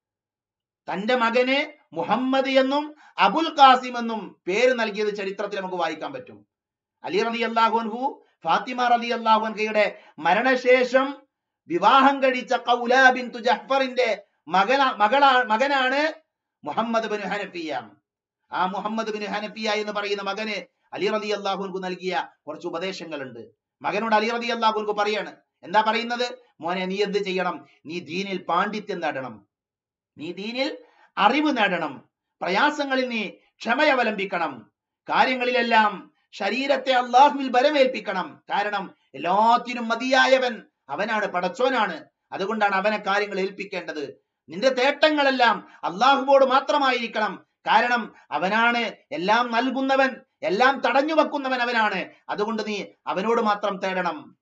തന്റെ മകന് മുഹമ്മദ് എന്നും അബുൽ ഖാസിം എന്നും പേര് നൽകിയത് ചരിത്രത്തിൽ നമുക്ക് വായിക്കാൻ പറ്റും അലി റലി അള്ളാഹു അൻഹു ഫാത്തിമ റലി അള്ളാഹു അൻഹയുടെ മരണശേഷം വിവാഹം കഴിച്ച കൗല ബിൻ ജഹ്ഫറിന്റെ മകന മകളാ മകനാണ് മുഹമ്മദ് ബിൻ ഹനഫിയ ആ മുഹമ്മദ് ബിൻ ഹനഫിയ എന്ന് പറയുന്ന മകന് അലി റലി അള്ളാഹുൻകു നൽകിയ കുറച്ച് ഉപദേശങ്ങളുണ്ട് മകനോട് അലി റലി അള്ളാഹുൻകു പറയാണ് എന്താ പറയുന്നത് മോനെ നീ എന്ത് ചെയ്യണം നീ ദീനിൽ പാണ്ഡിത്യം നേടണം നീ ദീനിൽ അറിവ് നേടണം പ്രയാസങ്ങളിൽ നീ ക്ഷമയവലംബിക്കണം കാര്യങ്ങളിലെല്ലാം ശരീരത്തെ അള്ളാഹുവിൽ ബലമേൽപ്പിക്കണം കാരണം എല്ലാത്തിനും മതിയായവൻ അവനാണ് പടച്ചോനാണ് അതുകൊണ്ടാണ് അവനെ കാര്യങ്ങൾ ഏൽപ്പിക്കേണ്ടത് നിന്റെ തേട്ടങ്ങളെല്ലാം അള്ളാഹുവോട് മാത്രമായിരിക്കണം കാരണം അവനാണ് എല്ലാം നൽകുന്നവൻ എല്ലാം തടഞ്ഞു വെക്കുന്നവൻ അവനാണ് അതുകൊണ്ട് നീ അവനോട് മാത്രം തേടണം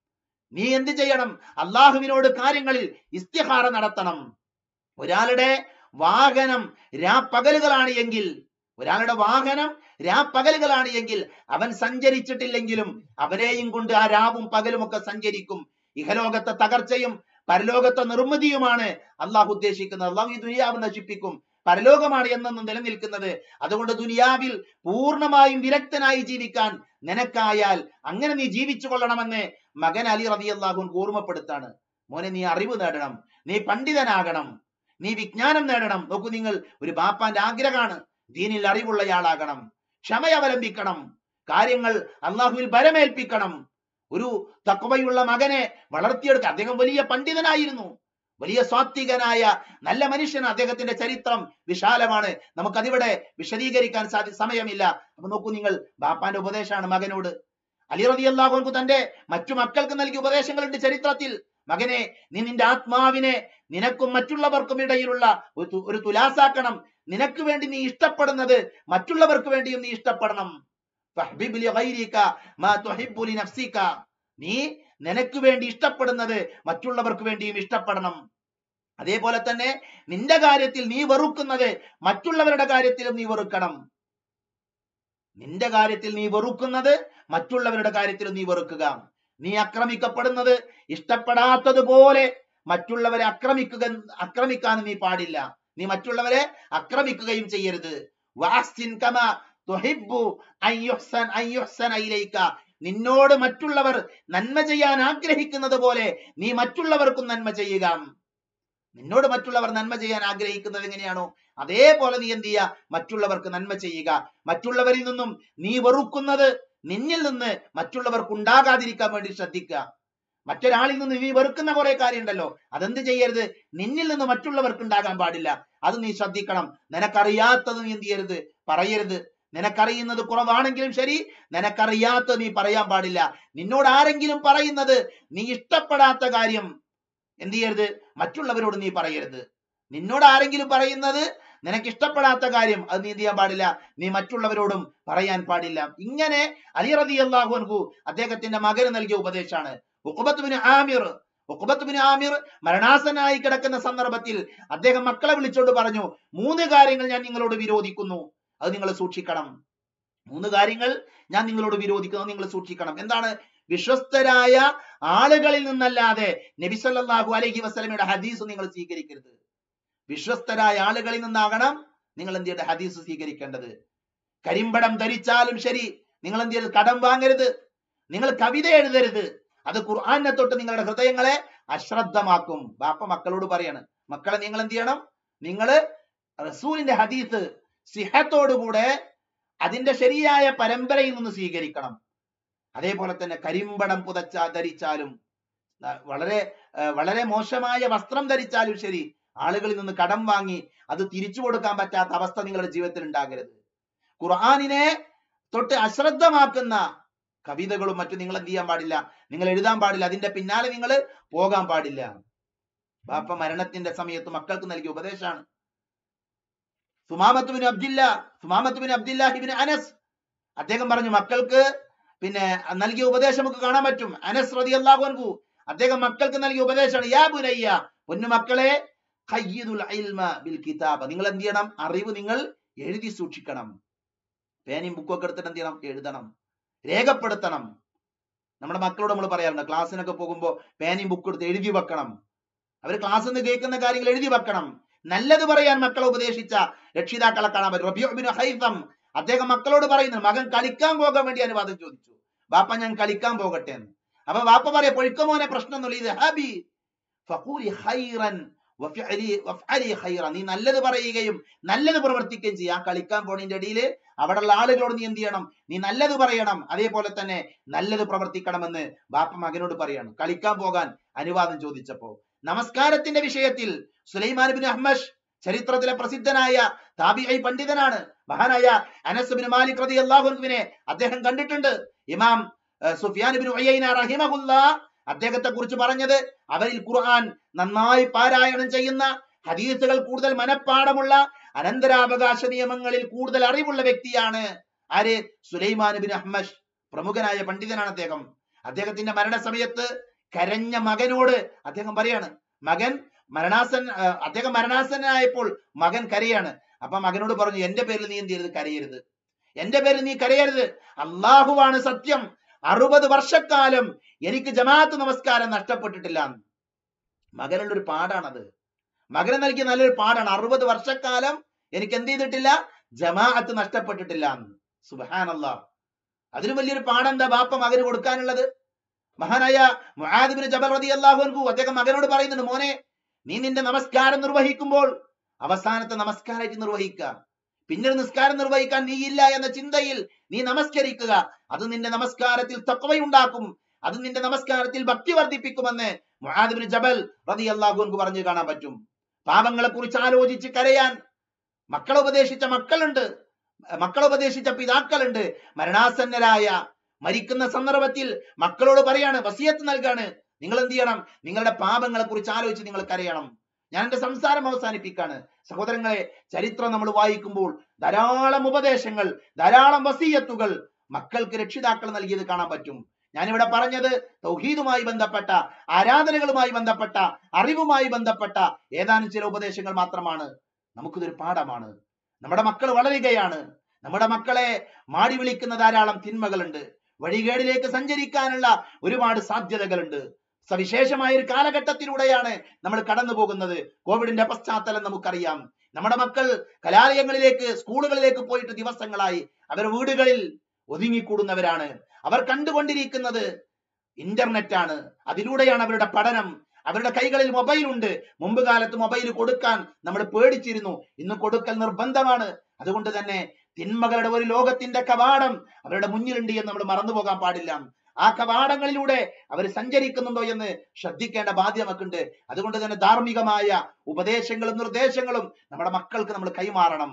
നീ എന്ത് ചെയ്യണം അള്ളാഹുവിനോട് കാര്യങ്ങളിൽ ഇസ്തിഹാറ നടത്തണം ഒരാളുടെ വാഹനം രാപ്പകലുകളാണ് എങ്കിൽ ഒരാളുടെ വാഹനം രാപ്പകലുകളാണ് എങ്കിൽ അവൻ സഞ്ചരിച്ചിട്ടില്ലെങ്കിലും അവരെയും കൊണ്ട് ആ രാവും പകലും ഒക്കെ സഞ്ചരിക്കും ഇഹലോകത്തെ തകർച്ചയും പരലോകത്തെ നിർമ്മിതിയുമാണ് അള്ളാഹു ഉദ്ദേശിക്കുന്നത് അള്ളാഹു ഈ ദുനിയാവ് നശിപ്പിക്കും പരലോകമാണ് എന്നെന്നും നിലനിൽക്കുന്നത് അതുകൊണ്ട് ദുനിയാവിൽ പൂർണ്ണമായും വിരക്തനായി ജീവിക്കാൻ നിനക്കായാൽ അങ്ങനെ നീ ജീവിച്ചു കൊള്ളണമെന്ന് മകൻ അലി റബി അള്ളാഹുൻ ഓർമ്മപ്പെടുത്താണ് മോനെ നീ അറിവ് നേടണം നീ പണ്ഡിതനാകണം നീ വിജ്ഞാനം നേടണം നോക്കൂ നിങ്ങൾ ഒരു ബാപ്പാന്റെ ആഗ്രഹമാണ് ദീനിൽ അറിവുള്ളയാളാകണം ക്ഷമ അവലംബിക്കണം കാര്യങ്ങൾ അള്ളാഹുവിൽ ബലമേൽപ്പിക്കണം ഒരു തക്വയുള്ള മകനെ വളർത്തിയെടുക്കുക അദ്ദേഹം വലിയ പണ്ഡിതനായിരുന്നു വലിയ സ്വാത്വികനായ നല്ല മനുഷ്യൻ അദ്ദേഹത്തിന്റെ ചരിത്രം വിശാലമാണ് നമുക്കതിവിടെ വിശദീകരിക്കാൻ സാധി സമയമില്ല അപ്പൊ നോക്കൂ നിങ്ങൾ ബാപ്പാന്റെ ഉപദേശമാണ് മകനോട് അലി റബി അള്ളാഹുൻകു തന്റെ മറ്റു മക്കൾക്ക് നൽകിയ ഉപദേശങ്ങളുണ്ട് ചരിത്രത്തിൽ മകനെ നീ നിന്റെ ആത്മാവിനെ നിനക്കും മറ്റുള്ളവർക്കും ഇടയിലുള്ള ഒരു തു- ഒരു തുലാസാക്കണം നിനക്ക് വേണ്ടി നീ ഇഷ്ടപ്പെടുന്നത് മറ്റുള്ളവർക്ക് വേണ്ടിയും നീ ഇഷ്ടപ്പെടണം ഫഹ്ബിബ് ലി ഗൈരിക മാ തുഹിബ്ബു ലി നഫ്സിക. നീ നിനക്ക് വേണ്ടി ഇഷ്ടപ്പെടുന്നത് മറ്റുള്ളവർക്ക് വേണ്ടിയും ഇഷ്ടപ്പെടണം അതേപോലെ തന്നെ നിന്റെ കാര്യത്തിൽ നീ വെറുക്കുന്നത് മറ്റുള്ളവരുടെ കാര്യത്തിലും നീ വെറുക്കണം നിന്റെ കാര്യത്തിൽ നീ വെറുക്കുന്നത് മറ്റുള്ളവരുടെ കാര്യത്തിലും നീ വെറുക്കുക നീ ആക്രമിക്കപ്പെടുന്നത് ഇഷ്ടപ്പെടാത്തതുപോലെ മറ്റുള്ളവരെ ആക്രമിക്കുക ആക്രമിക്കാൻ നീ പാടില്ല നീ മറ്റുള്ളവരെ ആക്രമിക്കുകയും ചെയ്യരുത് വാസ്തിൻ കമ തുഹിബ്ബു അൻ യുഹ്സൻ അൻ യുഹ്സന ഇലൈക. നിന്നോട് മറ്റുള്ളവർ നന്മ ചെയ്യാൻ ആഗ്രഹിക്കുന്നത് പോലെ നീ മറ്റുള്ളവർക്കും നന്മ ചെയ്യുക നിന്നോട് മറ്റുള്ളവർ നന്മ ചെയ്യാൻ ആഗ്രഹിക്കുന്നത് എങ്ങനെയാണോ അതേപോലെ നീ എന്ത് ചെയ്യുക മറ്റുള്ളവർക്ക് നന്മ ചെയ്യുക മറ്റുള്ളവരിൽ നിന്നും നീ വെറുക്കുന്നത് നിന്നിൽ നിന്ന് മറ്റുള്ളവർക്ക് ഉണ്ടാകാതിരിക്കാൻ വേണ്ടി ശ്രദ്ധിക്കുക മറ്റൊരാളിൽ നിന്ന് നീ വെറുക്കുന്ന കുറെ കാര്യമുണ്ടല്ലോ അതെന്ത് ചെയ്യരുത് നിന്നിൽ നിന്ന് മറ്റുള്ളവർക്ക് ഉണ്ടാകാൻ പാടില്ല അത് നീ ശ്രദ്ധിക്കണം നിനക്കറിയാത്തത് നീ എന്ത് ചെയ്യരുത് പറയരുത് നിനക്കറിയുന്നത് കുറവാണെങ്കിലും ശരി നിനക്കറിയാത്തത് നീ പറയാൻ പാടില്ല നിന്നോട് ആരെങ്കിലും പറയുന്നത് നീ ഇഷ്ടപ്പെടാത്ത കാര്യം എന്ത് ചെയ്യരുത് മറ്റുള്ളവരോട് നീ പറയരുത് നിന്നോട് ആരെങ്കിലും പറയുന്നത് നിനക്ക് ഇഷ്ടപ്പെടാത്ത കാര്യം അത് നീ എന്ത് ചെയ്യാൻ പാടില്ല നീ മറ്റുള്ളവരോടും പറയാൻ പാടില്ല ഇങ്ങനെ അലി റതി അള്ളാഹു അൻഹു അദ്ദേഹത്തിന്റെ മകന് നൽകിയ ഉപദേശമാണ് Uqbah bin Amir Uqbah bin Amir മരണാസനായി കിടക്കുന്ന സന്ദർഭത്തിൽ അദ്ദേഹം മക്കളെ വിളിച്ചോണ്ട് പറഞ്ഞു മൂന്ന് കാര്യങ്ങൾ ഞാൻ നിങ്ങളോട് വിരോധിക്കുന്നു അത് നിങ്ങൾ സൂക്ഷിക്കണം മൂന്ന് കാര്യങ്ങൾ ഞാൻ നിങ്ങളോട് വിരോധിക്കുന്നു നിങ്ങൾ സൂക്ഷിക്കണം എന്താണ് വിശ്വസ്തരായ ആളുകളിൽ നിന്നല്ലാതെ നബി സല്ലല്ലാഹു അലൈഹി വസല്ലമയുടെ ഹദീസ് നിങ്ങൾ സ്വീകരിക്കരുത് വിശ്വസ്തരായ ആളുകളിൽ നിന്നാകണം നിങ്ങൾ എന്ത് ചെയ്യേണ്ടത് ഹദീസ് സ്വീകരിക്കേണ്ടത് കരിമ്പടം ധരിച്ചാലും ശരി നിങ്ങൾ എന്ത് ചെയ്യരുത് കടം വാങ്ങരുത് നിങ്ങൾ കവിത എഴുതരുത് അത് ഖുർആനെ തൊട്ട് നിങ്ങളുടെ ഹൃദയങ്ങളെ അശ്രദ്ധമാക്കും ബാപ്പ മക്കളോട് പറയാണ് മക്കളെ നിങ്ങൾ എന്ത് ചെയ്യണം നിങ്ങൾ റസൂലിന്റെ ഹദീസ് സിഹത്തോടുകൂടെ അതിന്റെ ശരിയായ പരമ്പരയിൽ നിന്ന് സ്വീകരിക്കണം അതേപോലെ തന്നെ കരിമ്പടം പുതച്ച ധരിച്ചാലും ആ, വളരെ ആ, വളരെ മോശമായ വസ്ത്രം ധരിച്ചാലും ശരി ആളുകളിൽ നിന്ന് കടം വാങ്ങി അത് തിരിച്ചു കൊടുക്കാൻ പറ്റാത്ത അവസ്ഥ നിങ്ങളുടെ ജീവിതത്തിൽ ഉണ്ടാകരുത് ഖുർആാനിനെ തൊട്ട് അശ്രദ്ധമാക്കുന്ന കവിതകളും മറ്റും നിങ്ങൾ എന്ത് ചെയ്യാൻ പാടില്ല നിങ്ങൾ എഴുതാൻ പാടില്ല അതിന്റെ പിന്നാലെ നിങ്ങൾ പോകാൻ പാടില്ല ബാപ്പ മരണത്തിന്റെ സമയത്ത് മക്കൾക്ക് നൽകിയ ഉപദേശമാണ് സുമാമത്തുബിൻ അബ്ദില്ല സുമാമത്തുബിൻ അബ്ദില്ലാഹിബിൻ അനസ് അദ്ദേഹം പറഞ്ഞു മക്കൾക്ക് പിന്നെ നൽകിയ ഉപദേശം നമുക്ക് കാണാൻ പറ്റും അനസ് റതി അള്ളാഹു അൻഹു അദ്ദേഹം മക്കൾക്ക് നൽകിയ ഉപദേശമാണ് യാ ബുനയ്യ പൊന്നു മക്കളെ ഖയ്യിദുൽ ഇൽമ ബിൽ കിതാബ നിങ്ങൾ എന്ത് ചെയ്യണം അറിവ് നിങ്ങൾ എഴുതി സൂക്ഷിക്കണം പേനയും ബുക്കും ഒക്കെ എടുത്തിട്ട് എന്ത് ചെയ്യണം എഴുതണം രേഖപ്പെടുത്തണം നമ്മുടെ മക്കളോട് നമ്മൾ പറയാറുണ്ട് ക്ലാസ്സിനൊക്കെ പോകുമ്പോൾ പേനയും ബുക്കും എടുത്ത് എഴുതി വെക്കണം അവർ ക്ലാസ്സിൽ നിന്ന് കേൾക്കുന്ന കാര്യങ്ങൾ എഴുതി വെക്കണം നല്ലത് പറയാൻ മക്കളെ ഉപദേശിച്ച രക്ഷിതാക്കളെ കാണാൻ പറ്റും റബീഉ ബിൻ ഹൈസം അദ്ദേഹം മക്കളോട് പറയുന്നു മകൻ കളിക്കാൻ പോകാൻ വേണ്ടി അനുവാദം ചോദിച്ചു ബാപ്പ ഞാൻ കളിക്കാൻ പോകട്ടെ എന്ന് അപ്പൊ ബാപ്പ പറയാ പൊഴുക്കമോനെ പ്രശ്നമൊന്നുമില്ല ഇത് ഹാബി ഫഖൂലി ഖൈറൻ വഫ്അലി വഫ്അലി ഖൈറ നീ നല്ലത് പറയുകയും നല്ലത് പ്രവർത്തിക്കുകയും ചെയ്യുക ആ കളിക്കാൻ പോണതിന്റെ ഇടയിൽ അവിടെയുള്ള ആളുകളോട് നീ എന്ത് ചെയ്യണം നീ നല്ലത് പറയണം അതേപോലെ തന്നെ നല്ലത് പ്രവർത്തിക്കണമെന്ന് ബാപ്പ മകനോട് പറയാണ് കളിക്കാൻ പോകാൻ അനുവാദം ചോദിച്ചപ്പോ നമസ്കാരത്തിന്റെ വിഷയത്തിൽ സുലൈമാൻ ബിൻ അഹ്മഷ് ചരിത്രത്തിലെ പ്രസിദ്ധനായ താബിഐ പണ്ഡിതനാണ് മഹാനായ അനസ് ബിൻ മാലിക് റതി അള്ളാഹുവിനെ അദ്ദേഹം കണ്ടിട്ടുണ്ട് ഇമാം ഏഹ്, സുഫിയാൻ ബിൻ ഉയൈന റഹിമഹുല്ല അദ്ദേഹത്തെ കുറിച്ച് പറഞ്ഞത് അവരിൽ ഖുർആൻ നന്നായി പാരായണം ചെയ്യുന്ന ഹദീസുകൾ കൂടുതൽ മനഃപ്പാടമുള്ള അനന്തരാവകാശ നിയമങ്ങളിൽ കൂടുതൽ അറിവുള്ള വ്യക്തിയാണ് ആര് സുലൈമാൻ ബിൻ അഹ്മഷ് പ്രമുഖനായ പണ്ഡിതനാണ് അദ്ദേഹം അദ്ദേഹത്തിന്റെ മരണസമയത്ത് കരഞ്ഞ മകനോട് അദ്ദേഹം പറയാണ് മകൻ മരണാസൻ ആ, അദ്ദേഹം മരണാസനായപ്പോൾ മകൻ കരയാണ് അപ്പൊ മകനോട് പറഞ്ഞു എന്റെ പേരിൽ നീ എന്ത് ചെയ്യരുത് കരയരുത് എന്റെ പേരിൽ നീ കരയരുത് അള്ളാഹുവാണ് സത്യം അറുപത് വർഷക്കാലം എനിക്ക് ജമാഅത്ത് നമസ്കാരം നഷ്ടപ്പെട്ടിട്ടില്ല എന്ന്. മകനുള്ള ഒരു പാടാണത് മകന് നൽകിയ നല്ലൊരു പാടാണ് അറുപത് വർഷക്കാലം എനിക്ക് എന്ത് ചെയ്തിട്ടില്ല ജമാഅത്ത് നഷ്ടപ്പെട്ടിട്ടില്ല എന്ന് സുബാനല്ലാ അതിന് വലിയൊരു പാഠം എന്താ ബാപ്പ മകന് കൊടുക്കാനുള്ളത് മഹാനായ മുആദിബിന് ജബൽ റളിയല്ലാഹു അൻഹു അദ്ദേഹം മകനോട് പറയുന്നുണ്ട് മോനെ നീ നിന്റെ നമസ്കാരം നിർവഹിക്കുമ്പോൾ അവസാനത്തെ നമസ്കാരമായിട്ട് നിർവഹിക്കുക പിന്നീട് നിസ്കാരം നിർവഹിക്കാൻ നീ ഇല്ല എന്ന ചിന്തയിൽ നീ നമസ്കരിക്കുക അത് നിന്റെ നമസ്കാരത്തിൽ തക്വയുണ്ടാക്കും അത് നിന്റെ നമസ്കാരത്തിൽ ഭക്തി വർദ്ധിപ്പിക്കുമെന്ന് മുആദിബിന് ജബൽ റളിയല്ലാഹു അൻഹു പറഞ്ഞു കാണാൻ പറ്റും പാപങ്ങളെ കുറിച്ച് ആലോചിച്ച് കരയാൻ മക്കളെ ഉപദേശിച്ച മക്കളുണ്ട് മക്കളെ ഉപദേശിച്ച പിതാക്കളുണ്ട് മരണാസന്നരായ മരിക്കുന്ന സന്ദർഭത്തിൽ മക്കളോട് പറയാണ് വസിയത്ത് നൽകാണ് നിങ്ങൾ എന്ത് ചെയ്യണം നിങ്ങളുടെ പാപങ്ങളെ കുറിച്ച് ആലോചിച്ച് നിങ്ങൾ കരയണം ഞാൻ എന്റെ സംസാരം അവസാനിപ്പിക്കാണ് സഹോദരങ്ങളെ ചരിത്രം നമ്മൾ വായിക്കുമ്പോൾ ധാരാളം ഉപദേശങ്ങൾ ധാരാളം വസീയത്തുകൾ മക്കൾക്ക് രക്ഷിതാക്കൾ നൽകിയത് കാണാൻ പറ്റും ഞാനിവിടെ പറഞ്ഞത് തൗഹീദുമായി ബന്ധപ്പെട്ട ആരാധനകളുമായി ബന്ധപ്പെട്ട അറിവുമായി ബന്ധപ്പെട്ട ഏതാനും ചില ഉപദേശങ്ങൾ മാത്രമാണ് നമുക്കിതൊരു പാഠമാണ് നമ്മുടെ മക്കൾ വളരുകയാണ് നമ്മുടെ മക്കളെ മാടി വിളിക്കുന്ന ധാരാളം തിന്മകളുണ്ട് വഴികേടിലേക്ക് സഞ്ചരിക്കാനുള്ള ഒരുപാട് സാധ്യതകളുണ്ട് സവിശേഷമായ ഒരു കാലഘട്ടത്തിലൂടെയാണ് നമ്മൾ കടന്നു പോകുന്നത് കോവിഡിന്റെ പശ്ചാത്തലം നമുക്കറിയാം നമ്മുടെ മക്കൾ കലാലയങ്ങളിലേക്ക് സ്കൂളുകളിലേക്ക് പോയിട്ട് ദിവസങ്ങളായി അവർ വീടുകളിൽ ഒതുങ്ങിക്കൂടുന്നവരാണ് അവർ കണ്ടുകൊണ്ടിരിക്കുന്നത് ഇന്റർനെറ്റ് ആണ് അതിലൂടെയാണ് അവരുടെ പഠനം അവരുടെ കൈകളിൽ മൊബൈൽ ഉണ്ട് മുമ്പ് കാലത്ത് മൊബൈൽ കൊടുക്കാൻ നമ്മൾ പേടിച്ചിരുന്നു ഇന്ന് കൊടുക്കൽ നിർബന്ധമാണ് അതുകൊണ്ട് തന്നെ തിന്മകളുടെ ഒരു ലോകത്തിന്റെ കവാടം അവരുടെ മുന്നിലുണ്ട് എന്ന് നമ്മൾ മറന്നു പോകാൻ പാടില്ല ആ കവാടങ്ങളിലൂടെ അവർ സഞ്ചരിക്കുന്നുണ്ടോ എന്ന് ശ്രദ്ധിക്കേണ്ട ബാധ്യത നമുക്കുണ്ട് അതുകൊണ്ട് തന്നെ ധാർമ്മികമായ ഉപദേശങ്ങളും നിർദ്ദേശങ്ങളും നമ്മുടെ മക്കൾക്ക് നമ്മൾ കൈമാറണം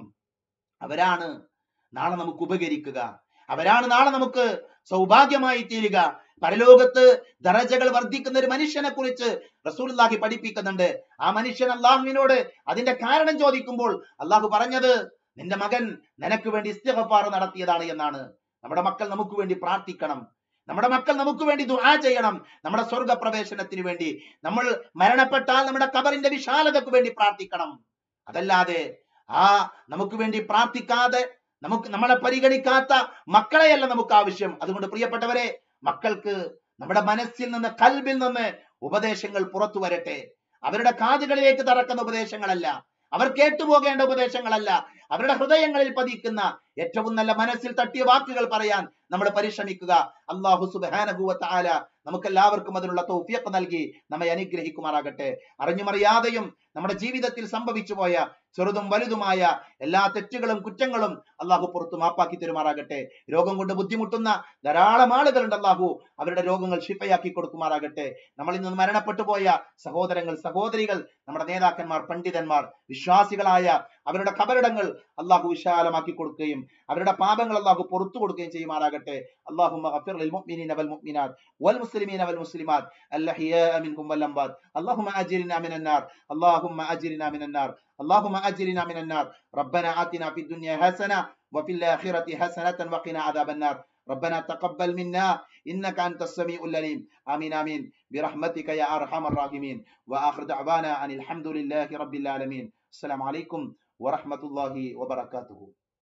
അവരാണ് നാളെ നമുക്ക് ഉപകരിക്കുക അവരാണ് നാളെ നമുക്ക് സൗഭാഗ്യമായി തീരുക പരലോകത്ത് ദറജകൾ വർദ്ധിക്കുന്ന ഒരു മനുഷ്യനെ കുറിച്ച് റസൂലുള്ളാഹി പഠിപ്പിക്കുന്നുണ്ട് ആ മനുഷ്യൻ അള്ളാഹുവിനോട് അതിന്റെ കാരണം ചോദിക്കുമ്പോൾ അള്ളാഹു പറഞ്ഞത് നിന്റെ മകൻ നിനക്ക് വേണ്ടി ഇസ്തിഗ്ഫാർ നടത്തിയതാണ് എന്നാണ് നമ്മുടെ മക്കൾ നമുക്ക് വേണ്ടി പ്രാർത്ഥിക്കണം നമ്മുടെ മക്കൾ നമുക്ക് വേണ്ടി ദുആ ചെയ്യണം നമ്മുടെ സ്വർഗ പ്രവേശനത്തിന് വേണ്ടി നമ്മൾ മരണപ്പെട്ടാൽ നമ്മുടെ കബറിന്റെ വിശാലതയ്ക്ക് വേണ്ടി പ്രാർത്ഥിക്കണം അതല്ലാതെ ആ നമുക്ക് വേണ്ടി പ്രാർത്ഥിക്കാതെ നമുക്ക് നമ്മളെ പരിഗണിക്കാത്ത മക്കളെയല്ല നമുക്ക് ആവശ്യം അതുകൊണ്ട് പ്രിയപ്പെട്ടവരെ മക്കൾക്ക് നമ്മുടെ മനസ്സിൽ നിന്ന് കൽബിൽ നിന്ന് ഉപദേശങ്ങൾ പുറത്തു വരട്ടെ അവരുടെ കാതുകളിലേക്ക് തറക്കുന്ന ഉപദേശങ്ങളല്ല അവർ കേട്ടുപോകേണ്ട ഉപദേശങ്ങളല്ല അവരുടെ ഹൃദയങ്ങളിൽ പതിക്കുന്ന ഏറ്റവും നല്ല മനസ്സിൽ തട്ടിയ വാക്കുകൾ പറയാൻ നമ്മൾ പരിശ്രമിക്കുക അള്ളാഹു സുബാനഹുവത്ത് ആല നമുക്ക് എല്ലാവർക്കും അതിനുള്ള തൗഫീഖ് നൽകി നമ്മെ അനുഗ്രഹിക്കുമാറാകട്ടെ അറിഞ്ഞുമറിയാതെയും നമ്മുടെ ജീവിതത്തിൽ സംഭവിച്ചു പോയ ചെറുതും വലുതുമായ എല്ലാ തെറ്റുകളും കുറ്റങ്ങളും അള്ളാഹു പുറത്തു മാപ്പാക്കി തരുമാറാകട്ടെ രോഗം കൊണ്ട് ബുദ്ധിമുട്ടുന്ന ധാരാളം ആളുകളുണ്ട് അള്ളാഹു അവരുടെ രോഗങ്ങൾ ശിഫയാക്കി കൊടുക്കുമാറാകട്ടെ നമ്മളിൽ നിന്ന് മരണപ്പെട്ടു പോയ സഹോദരങ്ങൾ സഹോദരികൾ നമ്മുടെ നേതാക്കന്മാർ പണ്ഡിതന്മാർ വിശ്വാസികളായ അവരുടെ കബറിടങ്ങൾ അള്ളാഹു വിശാലമാക്കി കൊടുക്കുകയും അവരുടെ പാപങ്ങൾ അള്ളാഹു പുറത്തു കൊടുക്കുകയും ചെയ്യുമാറാകട്ടെ അള്ളാഹു والمسلمين والمسلمات الأحياء منهم والأموات اللهم أجرنا من النار اللهم أجرنا من النار اللهم أجرنا من النار ربنا آتنا في الدنيا حسنة وفي الآخرة حسنة وقنا عذاب النار ربنا تقبل منا إنك أنت السميع العليم آمين آمين برحمتك يا أرحم الراحمين وآخر دعوانا أن الحمد لله رب العالمين السلام عليكم ورحمة الله وبركاته